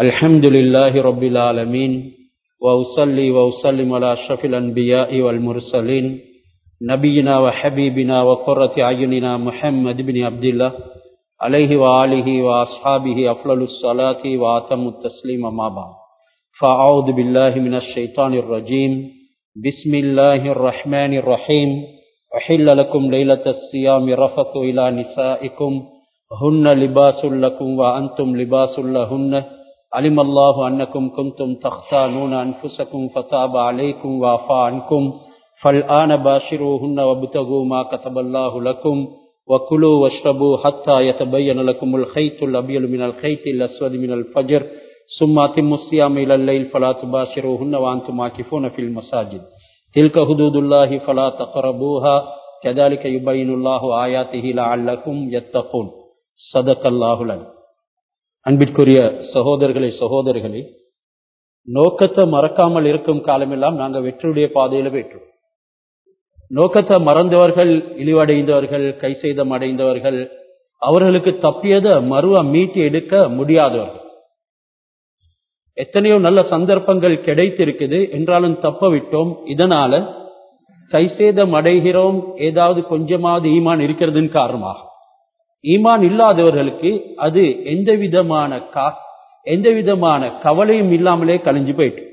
الحمد لله رب العالمين وأصلي وأسلم على أشرف الأنبياء والمرسلين نبينا وحبيبنا وقرة أعيننا محمد بن عبد الله عليه وآله وأصحابه أفضل الصلاة وأتم التسليم ما بعد فأعوذ بالله من الشيطان الرجيم بسم الله الرحمن الرحيم أحل لكم ليلة الصيام رفث إلى نسائكم هن لباس لكم وأنتم لباس لهن علم الله أنكم كنتم تختانون أنفسكم فتاب عليكم وعفى عنكم فالآن باشروهن وابتغوا ما كتب الله لكم وكلوا واشربوا حتى يتبين لكم الخيط الأبيض من الخيط الأسود من الفجر ثم أتموا الصيام إلى الليل فلا تباشروهن وأنتم عاكفون في المساجد تلك حدود الله فلا تقربوها كذلك يبين الله آياته لعلكم يتقون صدق الله العليم அன்பிற்குரிய சகோதரர்களே சகோதரிகளே நோக்கத்தை மறக்காமல் இருக்கும் காலமெல்லாம் நாங்கள் வெற்றியுடைய பாதையில வெற்றோம் நோக்கத்தை மறந்தவர்கள் இழிவடைந்தவர்கள் கை செய்தம் அடைந்தவர்கள் அவர்களுக்கு தப்பியதை மறுவ மீட்டி எடுக்க முடியாதவர்கள் எத்தனையோ நல்ல சந்தர்ப்பங்கள் கிடைத்திருக்குது என்றாலும் தப்ப விட்டோம் இதனால கை சேதம் அடைகிறோம் ஏதாவது கொஞ்சமாவது ஈமான் இருக்கிறதுன்னு காரணமாக ஈமான் இல்லாதவர்களுக்கு அது எந்த விதமான கா எந்த விதமான கவலையும் இல்லாமலே கழிஞ்சு போயிட்டு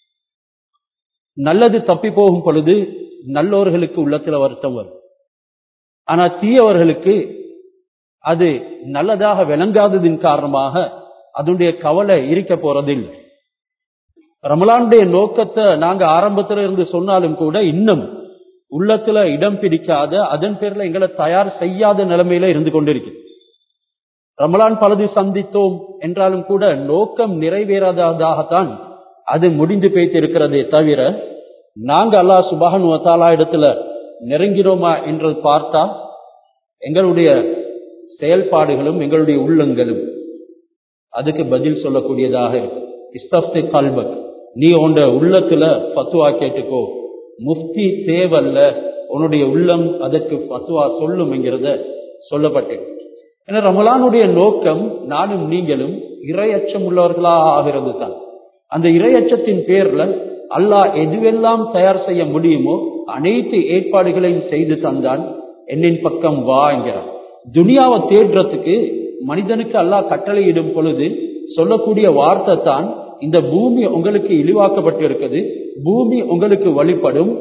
நல்லது தப்பி போகும் பொழுது நல்லவர்களுக்கு உள்ளத்துல வருத்தம் வரும் ஆனா தீயவர்களுக்கு அது நல்லதாக விளங்காததின் காரணமாக அதனுடைய கவலை இருக்க போறதில்லை ரமலானுடைய நோக்கத்தை நாங்க ஆரம்பத்துல இருந்து சொன்னாலும் கூட இன்னும் உள்ளத்துல இடம் பிடிக்காத அதன் பேர்ல எங்களை தயார் செய்யாத நிலைமையில இருந்து கொண்டிருக்கு ரமலான் பலது சந்தித்தோம் என்றாலும் கூட நோக்கம் நிறைவேறாததாகத்தான் அது முடிந்து பேய்த்திருக்கிறதே தவிர நாங்க அல்லா சுபான் வத்தாலா இடத்துல நெருங்கிறோமா என்று பார்த்தா எங்களுடைய செயல்பாடுகளும் எங்களுடைய உள்ளங்களும் அதுக்கு பதில் சொல்லக்கூடியதாக இருக்கு இஸ்தப்தி கல்பக் நீ உண்ட உள்ளத்துல பத்துவா கேட்டுக்கோ முஃப்தி தேவல்ல உன்னுடைய உள்ளம் அதற்கு பத்துவா சொல்லும் என்கிறத சொல்லப்பட்டேன் ஏன்னா ரமலானுடைய நோக்கம் நானும் நீங்களும் இரையச்சம் உள்ளவர்களாக ஆகிறது தான் அந்த இரையச்சத்தின் பேர்ல அல்லாஹ் எதுவெல்லாம் தயார் செய்ய முடியுமோ அனைத்து ஏற்பாடுகளையும் செய்து தந்தான் என்னின் பக்கம் வா என்கிறான் துனியாவை தேடுறதுக்கு மனிதனுக்கு அல்லாஹ் கட்டளையிடும் பொழுது சொல்லக்கூடிய வார்த்தை தான் இந்த பூமி உங்களுக்கு இழிவாக்கப்பட்டு இருக்குது பூமி உங்களுக்கு வழிபடும்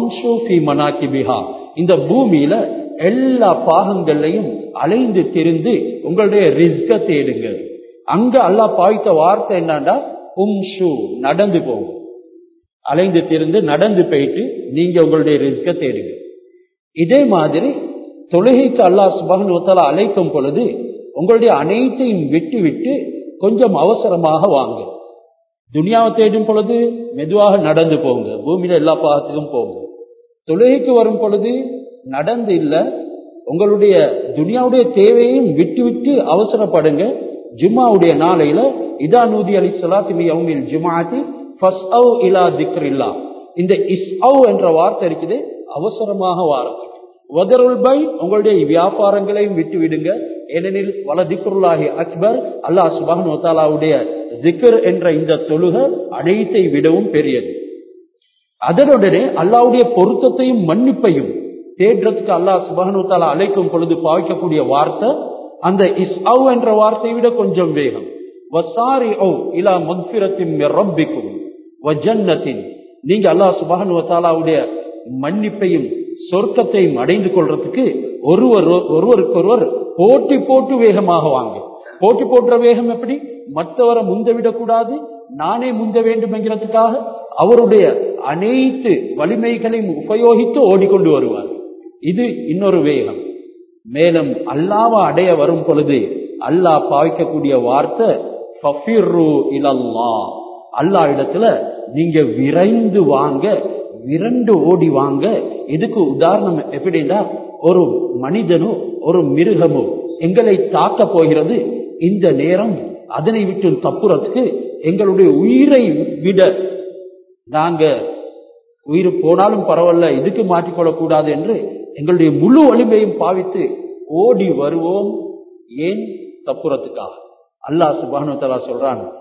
இந்த பூமியில எல்லா பாகங்கள்லையும் அலைந்து திரிந்து உங்களுடைய ரிஸ்க தேடுங்க அங்க அல்லா பாய்த்த வார்த்தை என்னண்டா உம் ஷூ நடந்து போகும் அலைந்து திரிந்து நடந்து போயிட்டு நீங்க உங்களுடைய ரிஸ்க தேடுங்க இதே மாதிரி தொழுகைக்கு அல்லாஹ் சுபகன் அழைக்கும் பொழுது உங்களுடைய அனைத்தையும் விட்டு விட்டு கொஞ்சம் அவசரமாக வாங்க துனியாவை தேடும் பொழுது மெதுவாக நடந்து போங்க பூமியில எல்லா பாகத்துக்கும் போங்க தொழுகைக்கு வரும் பொழுது நடந்து இல்ல உங்களுடைய துனியாவுடைய தேவையும் விட்டு விட்டு அவசரப்படுங்க ஜும்மாவுடைய நாளையில இதா நூதி அலி சலாத்தி யவுமில் ஜுமாத்தி இலா திக்ரில்லா இந்த இஸ் என்ற வார்த்தை இருக்குது அவசரமாக வாரத்துக்கு வதருல் பை உங்களுடைய வியாபாரங்களையும் விட்டு விடுங்க ஏனெனில் வல திக்ருல்லாஹி அக்பர் அல்லாஹ் சுபான் ஒத்தாலாவுடைய திக்ர் என்ற இந்த தொழுக அனைத்தை விடவும் பெரியது அதனுடனே அல்லாவுடைய பொருத்தத்தையும் மன்னிப்பையும் தேடுறதுக்கு அல்லாஹ் சுபானுத்தாலா அழைக்கும் பொழுது பாவிக்கக்கூடிய வார்த்தை அந்த இஸ் என்ற வார்த்தையை விட கொஞ்சம் வேகம் வசாரி ஓ இலா மக்பிரத்தின் ரப்பிக்கும் வஜன்னத்தின் நீங்க அல்லாஹ் சுபானுவத்தாலாவுடைய மன்னிப்பையும் சொர்க்கத்தையும் அடைந்து கொள்றதுக்கு ஒருவர் ஒருவருக்கொருவர் போட்டி போட்டு வேகமாக வாங்க போட்டி போட்டுற வேகம் எப்படி மற்றவரை முந்த விடக்கூடாது நானே முந்த வேண்டும் என்கிறதுக்காக அவருடைய அனைத்து வலிமைகளையும் உபயோகித்து ஓடிக்கொண்டு வருவார் இது இன்னொரு வேகம் மேலும் அல்லாவ அடைய வரும் பொழுது அல்லாஹ் பாவிக்கக்கூடிய வார்த்தை அல்லா இடத்துல நீங்க விரைந்து வாங்க விரண்டு ஓடி வாங்க இதுக்கு உதாரணம் எப்படின்னா ஒரு மனிதனோ ஒரு மிருகமோ எங்களை தாக்க போகிறது இந்த நேரம் அதனை விட்டு தப்புறதுக்கு எங்களுடைய உயிரை விட நாங்க உயிர் போனாலும் பரவாயில்ல இதுக்கு மாற்றிக்கொள்ளக்கூடாது என்று எங்களுடைய முழு வலிமையும் பாவித்து ஓடி வருவோம் ஏன் தப்புறத்துக்காக அல்லாஹ் சுபானு தலா சொல்றான்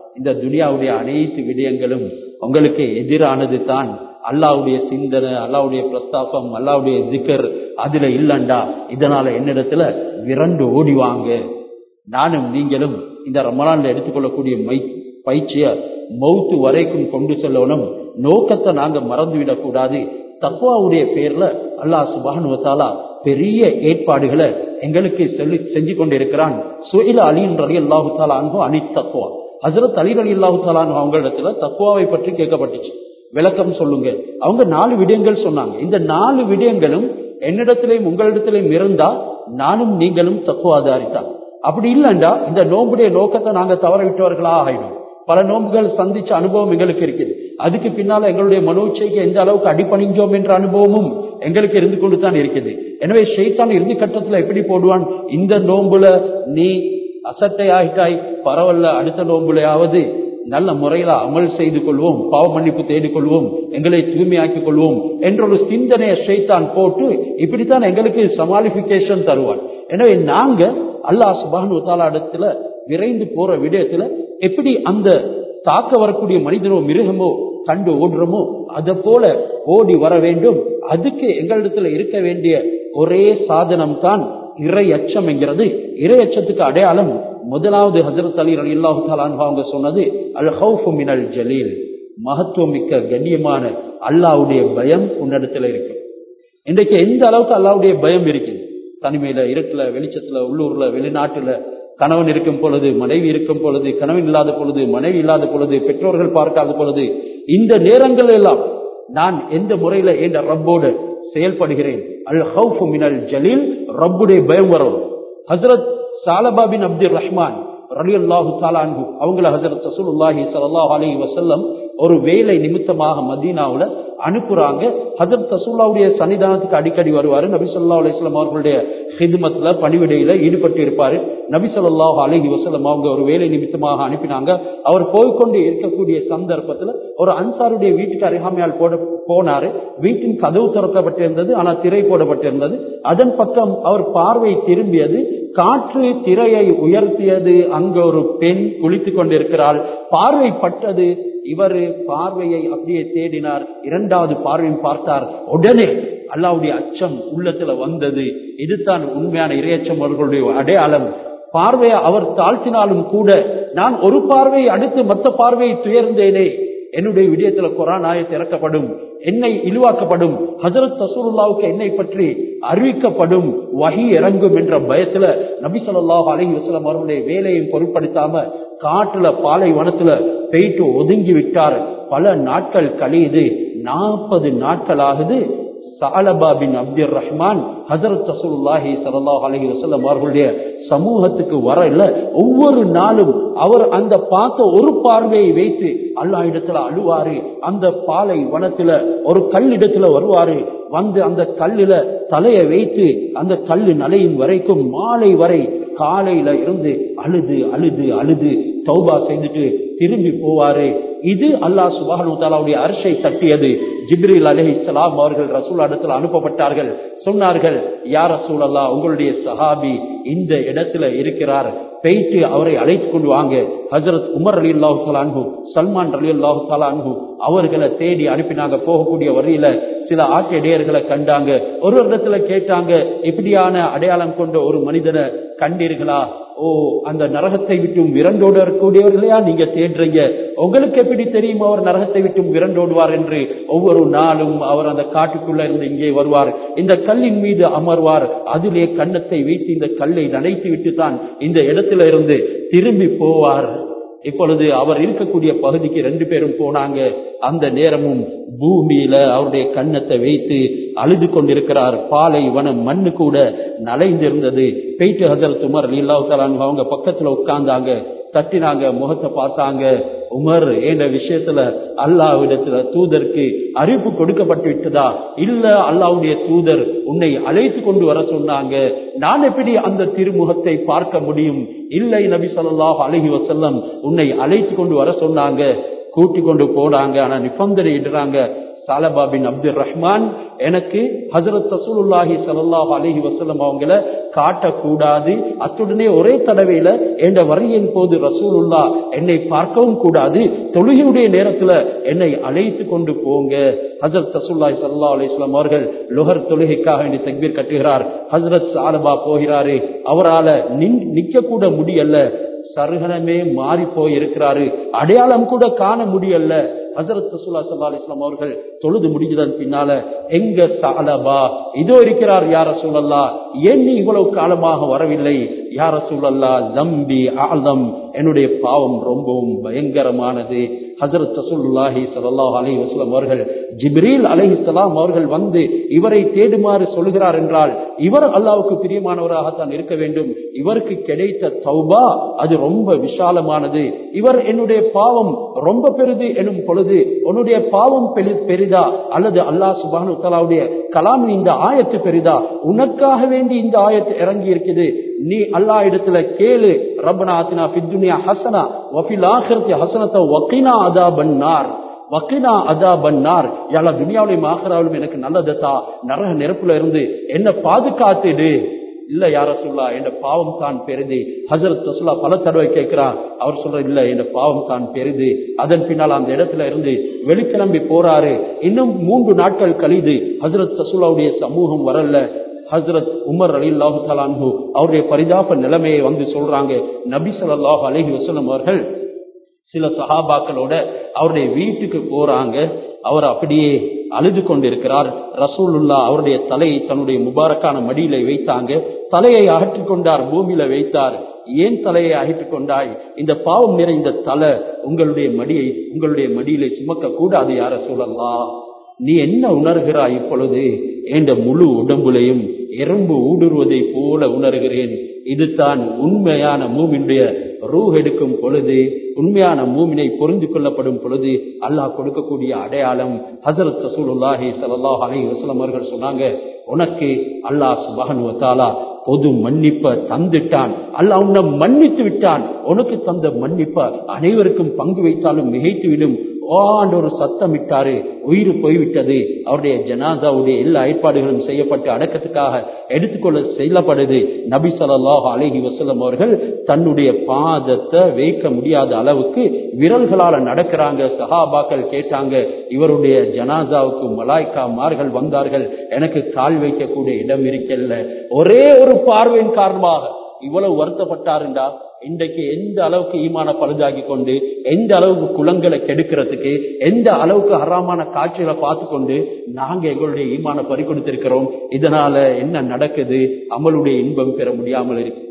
இந்த துனியாவுடைய அனைத்து விடயங்களும் உங்களுக்கு எதிரானது தான் அல்லாவுடைய சிந்தனை அல்லாவுடைய பிரஸ்தாபம் அல்லாவுடைய திக்கர் அதுல இல்லண்டா இதனால என்னிடத்துல விரண்டு ஓடிவாங்க நானும் நீங்களும் இந்த ரமலான்ல எடுத்துக்கொள்ளக்கூடிய மை பயிற்சிய மௌத்து வரைக்கும் கொண்டு செல்லணும் நோக்கத்தை நாங்க மறந்துவிடக் கூடாது தக்குவாவுடைய பேர்ல அல்லாஹ் சுபானுவத்தாலா பெரிய ஏற்பாடுகளை எங்களுக்கு சொல்லி செஞ்சு கொண்டிருக்கிறான் சுயில அலின் ரலி அல்லாஹு தாலா அன்பு அனி தக்குவா ஹசரத் அலி ரலி அல்லாஹு தாலா அவங்களிடத்துல தக்குவாவை பற்றி கேட்கப்பட்டுச்சு விளக்கம் சொல்லுங்க அவங்க நாலு விடயங்கள் சொன்னாங்க இந்த நாலு விடயங்களும் என்னிடத்திலையும் உங்களிடத்திலையும் இருந்தா நானும் நீங்களும் தக்குவாதாரித்தான் அப்படி இல்லைண்டா இந்த நோம்புடைய நோக்கத்தை நாங்க தவற விட்டவர்களா ஆகிடும் பல நோன்புகள் சந்திச்ச அனுபவம் எங்களுக்கு இருக்குது அதுக்கு பின்னால எங்களுடைய மனோச்சைக்கு எந்த அளவுக்கு அடிப்பணிஞ்சோம் என்ற அனுபவமும் எங்களுக்கு இருந்து கொண்டு தான் இருக்குது எனவே ஷெய்தான் இறுதி கட்டத்துல எப்படி போடுவான் இந்த நோம்புல நீ அசட்டை ஆகிட்டாய் பரவாயில்ல அடுத்த நோம்புலையாவது நல்ல முறையில அமல் செய்து கொள்வோம் பாவ மன்னிப்பு தேடிக் கொள்வோம் எங்களை தூய்மையாக்கிக் கொள்வோம் என்ற ஒரு சிந்தனையை ஷைத்தான் போட்டு இப்படித்தான் எங்களுக்கு சமாளிபிகேஷன் தருவான் எனவே நாங்க அல்லாஹ் சுபானு தாலா இடத்துல விரைந்து போற விடயத்துல எப்படி அந்த தாக்க வரக்கூடிய மனிதனோ மிருகமோ கண்டு ஓடுறோமோ அதை போல ஓடி வர வேண்டும் அதுக்கு எங்களிடத்துல இருக்க வேண்டிய ஒரே சாதனம் தான் இறை அச்சம் என்கிறது இறை அச்சத்துக்கு அடையாளம் முதலாவது ஹசரத் அலி அலி அல்லாஹு அவங்க சொன்னது அல் ஹவுஃபு மினல் ஜலீல் மகத்துவம் மிக்க கண்ணியமான அல்லாவுடைய பயம் உன்னிடத்துல இருக்கு இன்றைக்கு எந்த அளவுக்கு அல்லாவுடைய பயம் இருக்குது தனிமையில இருட்டுல வெளிச்சத்துல உள்ளூர்ல வெளிநாட்டுல கணவன் இருக்கும் பொழுது மனைவி இருக்கும் பொழுது கணவன் இல்லாத பொழுது மனைவி இல்லாத பொழுது பெற்றோர்கள் பார்க்காத பொழுது இந்த நேரங்கள் எல்லாம் நான் எந்த முறையில என்ற ரப்போடு செயல்படுகிறேன் அல் ஹவுஃபு மினல் ஜலீல் ரப்புடைய பயம் வரும் ஹசரத் சாலபா பின் அப்துல் ரஹ்மான் ரலி அல்லாஹு தாலான்கு அவங்கள ஹசரத் ரசூலுல்லாஹி ஸல்லல்லாஹு அலைஹி வஸல்லம் ஒரு வேலை நிமித்தமாக மதீனாவுல அனுப்புறாங்க ஹசரத் ரசூல்லாவுடைய சன்னிதானத்துக்கு அடிக்கடி வருவாரு நபி ஸல்லல்லாஹு அலைஹி வஸல்லம் அவர்களுடைய ஹிதுமத்துல பணிவிடையில ஈடுபட்டு இருப்பாரு நபி ஸல்லல்லாஹு அலைஹி வஸல்லம் அவங்க ஒரு வேலை நிமித்தமாக அனுப்பினாங்க அவர் போய்கொண்டு இருக்கக்கூடிய சந்தர்ப்பத்துல ஒரு அன்சாருடைய வீட்டுக்கு அருகாமையால் போட போனாரு வீட்டின் கதவு திறக்கப்பட்டிருந்தது ஆனா திரை போடப்பட்டிருந்தது அதன் பக்கம் அவர் பார்வை திரும்பியது காற்று திரையை உயர்த்தியது அங்க ஒரு பெண் குளித்துக் கொண்டிருக்கிறாள் பார்வை பட்டது இவர் பார்வையை அப்படியே தேடினார் இரண்டாவது பார்வையும் பார்த்தார் உடனே அல்லாவுடைய அச்சம் உள்ளத்துல வந்தது இதுதான் உண்மையான இரையச்சம் அவர்களுடைய அடையாளம் பார்வையை அவர் தாழ்த்தினாலும் கூட நான் ஒரு பார்வையை அடுத்து மற்ற பார்வையை துயர்ந்தேனே என்னுடைய விடயத்துல குரான் ஆயத் இறக்கப்படும் என்னை இழிவாக்கப்படும் ஹசரத் தசூருல்லாவுக்கு என்னை பற்றி அறிவிக்கப்படும் வகி இறங்கும் என்ற பயத்துல நபி சொல்லாஹ் அலஹி வசலம் அவர்களுடைய வேலையும் பொருட்படுத்தாம காட்டுல பாலை வனத்துல போயிட்டு ஒதுங்கி விட்டார் பல நாட்கள் கழியுது நாற்பது நாட்கள் ஆகுது சாலபா பின் அப்துல் ரஹ்மான் ஹசரத் ரசூலுல்லாஹி ஸல்லல்லாஹு அலைஹி வஸல்லம் அவர்களுடைய சமூகத்துக்கு வர இல்ல ஒவ்வொரு நாளும் அவர் அந்த பார்த்த ஒரு பார்வையை வைத்து அல்லா இடத்துல அழுவாரு அந்த பாலை வனத்துல ஒரு கல் இடத்துல வருவாரு வந்து அந்த கல்லுல தலையை வைத்து அந்த கல்லு நலையும் வரைக்கும் மாலை வரை காலையில இருந்து அழுது அழுது அழுது தௌபா செய்துட்டு திரும்பி போவாரு இது அல்லாஹ் சுபானு தாலாவுடைய அரிசை தட்டியது ஜிப்ரில் அலஹி இஸ்லாம் அவர்கள் ரசூல் இடத்துல அனுப்பப்பட்டார்கள் சொன்னார்கள் யார் ரசூல் அல்லா உங்களுடைய சஹாபி இந்த இடத்துல இருக்கிறார் போயிட்டு அவரை அழைத்து கொண்டு வாங்க ஹசரத் உமர் அலி அல்லாஹு தலான்ஹு சல்மான் அலி அல்லாஹு தலான்ஹு அவர்களை தேடி அனுப்பினாங்க போகக்கூடிய வழியில சில ஆட்டிடையர்களை கண்டாங்க ஒரு இடத்துல கேட்டாங்க இப்படியான அடையாளம் கொண்ட ஒரு மனிதனை கண்டீர்களா ஓ அந்த நரகத்தை விட்டும் விரண்டோட இருக்கக்கூடியவர்களையா நீங்க தேடுறீங்க உங்களுக்கு எப்படி தெரியும் அவர் நரகத்தை விட்டும் விரண்டோடுவார் என்று ஒவ்வொரு நாளும் அவர் அந்த காட்டுக்குள்ள இருந்து இங்கே வருவார் இந்த கல்லின் மீது அமர்வார் அதிலே கன்னத்தை வைத்து இந்த கல்லை நனைத்து விட்டு தான் இந்த இடத்துல இருந்து திரும்பி போவார் இப்பொழுது அவர் இருக்கக்கூடிய பகுதிக்கு ரெண்டு பேரும் போனாங்க அந்த நேரமும் பூமியில அவருடைய கன்னத்தை வைத்து அழுது கொண்டிருக்கிறார் பாலை வனம் மண்ணு கூட நலைந்திருந்தது பெய்ட்டு ஹசரத் உமர் இல்லாவுத்தாலான் அவங்க பக்கத்துல உட்கார்ந்தாங்க தட்டினாங்க முகத்தை பார்த்தாங்க உமர் என்ற விஷயத்துல அல்லாவிடத்துல தூதருக்கு அறிவிப்பு கொடுக்கப்பட்டு விட்டதா இல்ல அல்லாவுடைய தூதர் உன்னை அழைத்து கொண்டு வர சொன்னாங்க நான் எப்படி அந்த திருமுகத்தை பார்க்க முடியும் இல்லை நபி சொல்லாஹ் அழகி வசல்லம் உன்னை அழைத்து கொண்டு வர சொன்னாங்க கூட்டி கொண்டு போனாங்க ஆனா நிபந்தனை இடுறாங்க சாலபா பின் அப்துல் ரஹ்மான் எனக்கு ஹசரத் ரசூலுல்லாஹி ஸல்லல்லாஹு அலைஹி வஸல்லம் அவங்கள காட்டக்கூடாது அத்துடனே ஒரே தடவையில என்ற வரியின் போது ரசூலுல்லா என்னை பார்க்கவும் கூடாது தொழுகையுடைய நேரத்துல என்னை அழைத்து கொண்டு போங்க ஹசரத் ரசூலுல்லாஹி ஸல்லல்லாஹு அலைஹி வஸல்லம் அவர்கள் லுஹர் தொழுகைக்காக வேண்டி தக்பீர் கட்டுகிறார் ஹசரத் சாலபா போகிறாரு அவரால நின் நிக்க கூட முடியல சருகனமே மாறி போய் இருக்கிறாரு அடையாளம் கூட காண முடியல ஹசரத் ரசூல்லா ஸல்லல்லாஹு அலைஹி வஸல்லம் அவர்கள் தொழுது முடிஞ்சதன் பின்னால எங்க சாலபா இதோ இருக்கிறார் யார சூழல்லா ஏன் நீ இவ்வளவு காலமாக வரவில்லை யார சூழல்லா தம்பி ஆலம் என்னுடைய பாவம் ரொம்பவும் பயங்கரமானது ஹசரத் ரசூலுல்லாஹி ஸல்லல்லாஹு அலைஹி வஸல்லம் அவர்கள் ஜிப்ரீல் அலைஹிஸ்ஸலாம் அவர்கள் வந்து இவரை தேடுமாறு சொல்கிறார் என்றால் இவர் அல்லாஹ்வுக்கு பிரியமானவராகத்தான் இருக்க வேண்டும் இவருக்கு கிடைத்த தௌபா அது ரொம்ப விசாலமானது இவர் என்னுடைய பாவம் ரொம்ப பெரிது எனும் பொழுது உன்னுடைய பாவம் பெரி- பெரிதா அல்லது அல்லாஹ் சுபானு தலாவுடைய கலாமின் இந்த ஆயத்து பெரிதா உனக்காக வேண்டி இந்த ஆயத்து இறங்கி இருக்குது நீ அல்லாஹ் இடத்துல கேளு ரப்பனா ஆத்தினா ஃபித் துன்யா ஹஸனா வஃபில் ஆখিরাতি ஹஸனத வகினா அதாபன் நார் வக்கினா அதா பன்னார் யாழ துனியாவிலையும் ஆகராவிலும் எனக்கு நல்லதத்தா நரக நெருப்புல இருந்து என்ன பாதுகாத்துடு இல்ல யார சொல்லா என் பாவம் தான் பெரிது ஹசரத் ரசுல்லா பல தடவை கேட்கிறான் அவர் சொல்ற இல்ல என் பாவம் தான் பெரிது அதன் பின்னால் அந்த இடத்துல இருந்து வெளிக்கிளம்பி போறாரு இன்னும் மூன்று நாட்கள் கழிது ஹசரத் ரசுல்லாவுடைய சமூகம் வரல ஹசரத் உமர் அலி அல்லாஹு தலான்ஹு அவருடைய பரிதாப நிலைமையை வந்து சொல்றாங்க நபி ஸல்லல்லாஹு அலைஹி வஸல்லம் அவர்கள் சில சஹாபாக்களோட அவருடைய வீட்டுக்கு போறாங்க அவர் அப்படியே அழுது கொண்டிருக்கிறார் ரசூலுல்லா அவருடைய தலையை தன்னுடைய முபாரக்கான மடியில வைத்தாங்க தலையை அகற்றிக் கொண்டார் பூமியில வைத்தார் ஏன் தலையை அகற்றிக் கொண்டாய் இந்த பாவம் நிறைந்த தலை உங்களுடைய மடியை உங்களுடைய மடியிலே சுமக்க கூடாது யார சூழல்லா நீ என்ன உணர்கிறாய் இப்பொழுது என்ற முழு உடம்புலையும் எறும்பு ஊடுருவதை போல உணர்கிறேன் இதுதான் உண்மையான மூமினுடைய ரூஹ் எடுக்கும் பொழுது உண்மையான மூமினை பொருந்து கொள்ளப்படும் பொழுது அல்லாஹ் கொடுக்கக்கூடிய அடையாளம் ஹசரத் ரசூலுல்லாஹி ஸல்லல்லாஹு அலைஹி வஸல்லம் அவர்கள் சொன்னாங்க உனக்கு அல்லாஹ் சுப்ஹானஹு வ தஆலா பொது மன்னிப்ப தந்துட்டான் அல்லாஹ் உன்னை மன்னித்து விட்டான் உனக்கு தந்த மன்னிப்ப அனைவருக்கும் பங்கு வைத்தாலும் மிகைத்துவிடும் ஓண்டு ஒரு சத்தம் விட்டாரு உயிர் போய்விட்டது அவருடைய ஜனாசாவுடைய எல்லா ஏற்பாடுகளும் செய்யப்பட்டு அடக்கத்துக்காக எடுத்துக்கொள்ள செல்லப்படுது நபி ஸல்லல்லாஹு அலைஹி வஸல்லம் அவர்கள் தன்னுடைய பாதத்தை வைக்க முடியாத அளவுக்கு விரல்களால நடக்கிறாங்க சஹாபாக்கள் கேட்டாங்க இவருடைய ஜனாசாவுக்கு மலாய்க்காமார்கள் வந்தார்கள் எனக்கு கால் வைக்கக்கூடிய இடம் இருக்கல்ல ஒரே ஒரு பார்வையின் காரணமாக இவ்வளவு வருத்தப்பட்டாருண்டா இன்றைக்கு எந்த அளவுக்கு ஈமான பழுதாகி கொண்டு எந்த அளவுக்கு குளங்களை கெடுக்கிறதுக்கு எந்த அளவுக்கு ஹராமான காட்சிகளை பார்த்து கொண்டு நாங்க எங்களுடைய ஈமான பறி கொடுத்திருக்கிறோம் இதனால என்ன நடக்குது அமலுடைய இன்பம் பெற முடியாமல் இருக்கு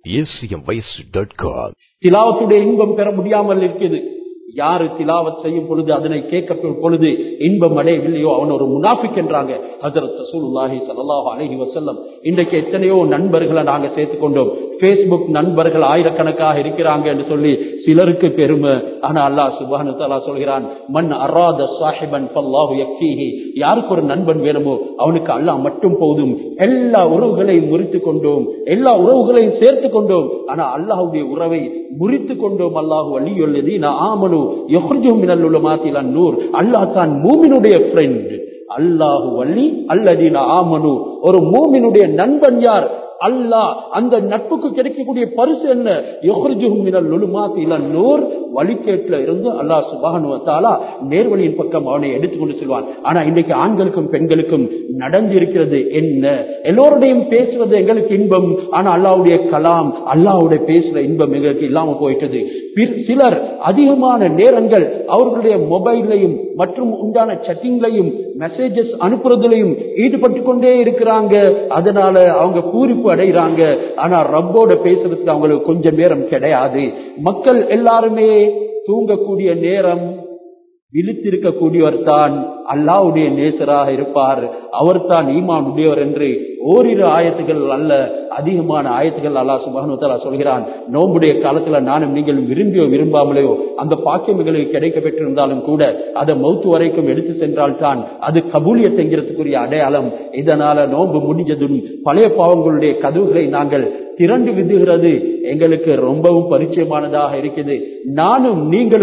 acmvoice.com. திலாவத்துடைய இன்பம் பெற முடியாமல் இருக்குது யாரு திலாவத் செய்யும் பொழுது அதனை கேட்க பொழுது இன்பம் அடையவில்லையோ அவன் ஒரு முனாஃபிக் என்றாங்க ஹசரத் ரசூலுல்லாஹி ஸல்லல்லாஹு அலைஹி வஸல்லம் இன்றைக்கு எத்தனையோ நண்பர்களை நாங்க சேர்த்துக் கொண்டோம் Facebook நண்பர்கள் ஆயிரக்கணக்காக இருக்கிறாங்க என்று சொல்லி சிலருக்கு பெருமை ஆனா அல்லாஹ் சுப்ஹானஹு வ தஆலா சொல்கிறான் மன் அராத சாஹிபன் ஃபல்லாஹு யக்ஃபீஹி யாருக்கு ஒரு நண்பன் வேணுமோ அவனுக்கு அல்லாஹ் மட்டும் போதும் எல்லா உறவுகளையும் முறித்து கொண்டோம் எல்லா உறவுகளையும் சேர்த்து கொண்டோம் ஆனா அல்லாஹ்வுடைய உறவை முறித்து கொண்டோம் அல்லாஹு வலியுள்ளதீன ஆமனு யஹ்ருஜுஹும் மினல் உலமாத்தி இலன் நூர் அல்லாஹ் தான் மூமினுடைய ஃப்ரெண்ட் அல்லாஹு வலி அல்லதீன ஆமனு ஒரு மூமினுடைய நண்பன் யார் அல்லாஹ் அந்த நட்புக்கு கிடைக்கக்கூடிய பரிசு என்ன யஹ்ருஜுஹும் மினல் உலுமாத்தி இலன் நூர் வழிகேட்டுல இருந்து அல்லாஹ் சுப்ஹானஹு வ தஆலா நேர்வழியின் பக்கம் அவனை எடுத்துக்கொண்டு செல்வான் ஆனா இன்றைக்கு ஆண்களுக்கும் பெண்களுக்கும் நடந்து இருக்கிறது என்ன எல்லோருடையும் பேசுவது எங்களுக்கு இன்பம் ஆனா அல்லாஹ்வுடைய கலாம் அல்லாஹ்வுடைய பேசுற இன்பம் எங்களுக்கு இல்லாம போயிட்டது பிற- சிலர் அதிகமான நேரங்கள் அவர்களுடைய மொபைல்லையும் மற்றும் உண்டான சட்டிங்லையும் மெசேஜஸ் அனுப்புறதுலையும் ஈடுபட்டு கொண்டே இருக்கிறாங்க அதனால அவங்க பூரிப்பு அடைகிறாங்க ஆனா ரப்போட பேசுறதுக்கு அவங்களுக்கு கொஞ்சம் நேரம் கிடையாது மக்கள் எல்லாருமே தூங்கக்கூடிய நேரம் விழித்திருக்கக்கூடியவர் தான் அல்லாவுடைய நேசராக இருப்பார் அவர் தான் ஈமான் உடையவர் என்று ஓரிரு ஆயத்துகள் அல்ல அதிகமான ஆயத்துகள் அல்லாஹ் சுபானு தஆலா சொல்கிறான் நோம்புடைய காலத்துல நானும் நீங்கள் விரும்பியோ விரும்பாமலையோ அந்த பாக்கியம் எங்களுக்கு கிடைக்க பெற்றிருந்தாலும் கூட அதை மௌத்து வரைக்கும் எடுத்து சென்றால் தான் அது கபூலியத் என்கிறதுக்குரிய அடையாளம் இதனால நோன்பு முடிஞ்சதும் பழைய பாவங்களுடைய கதவுகளை நாங்கள் திரண்டு விதுகிறது எங்களுக்கு ரொம்பவும் பரிச்சயமானதாக இருக்குது நானும் நீங்களும்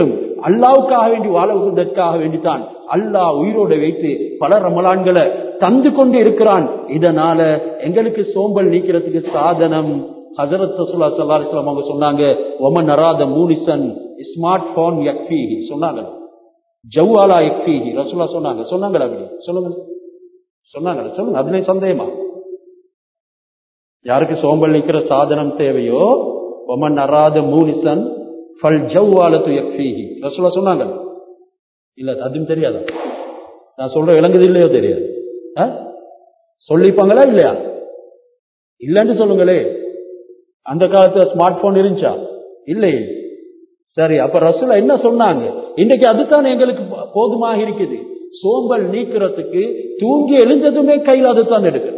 அல்லாவுக்காக வேண்டி வாழ்வதற்காக வேண்டித்தான் அல்லாஹ் உயிரோட வைத்து பல ரமலான்களை தந்து கொண்டு இருக்கிறான் இதனால எங்களுக்கு சோம்பல் நீக்கிறதுக்கு சாதனம் ஹசரத் ரசூல்லா ஸல்லல்லாஹு அலைஹி வஸல்லம் அவங்க சொன்னாங்க ஒமன் அராத மூனிசன் ஸ்மார்ட் போன் யக்ஃபீஹி சொன்னாங்க ஜவ்வாலா யக்ஃபீஹி ரசூல்லா சொன்னாங்க சொன்னாங்களா அப்படி சொல்லுங்க சொன்னாங்க சொல்லுங்க அதுல சந்தேகமா யாருக்கு சோம்பல் நிக்கிற சாதனம் தேவையோ ஒமன் அராத மூனிசன் ஃபல் ஜவ்வாலத்து யக்ஃபீஹி ரசூல்லா சொன்னாங்க இல்ல அதுவும் தெரியாதா நான் சொல்ற விளங்குது இல்லையோ தெரியாது ஆ? சொல்லிப்பாங்களா இல்லையா இல்லைன்னு சொல்லுங்களே அந்த காலத்துல ஸ்மார்ட் போன் இருந்துச்சா இல்லை சரி அப்ப ரசூலா என்ன சொன்னாங்க இன்னைக்கு அதுதான் எங்களுக்கு போ- போதுமாக இருக்குது சோம்பல் நீக்கிறதுக்கு தூங்கி எழுந்ததுமே கையில் அதுதான் எடுக்கணும்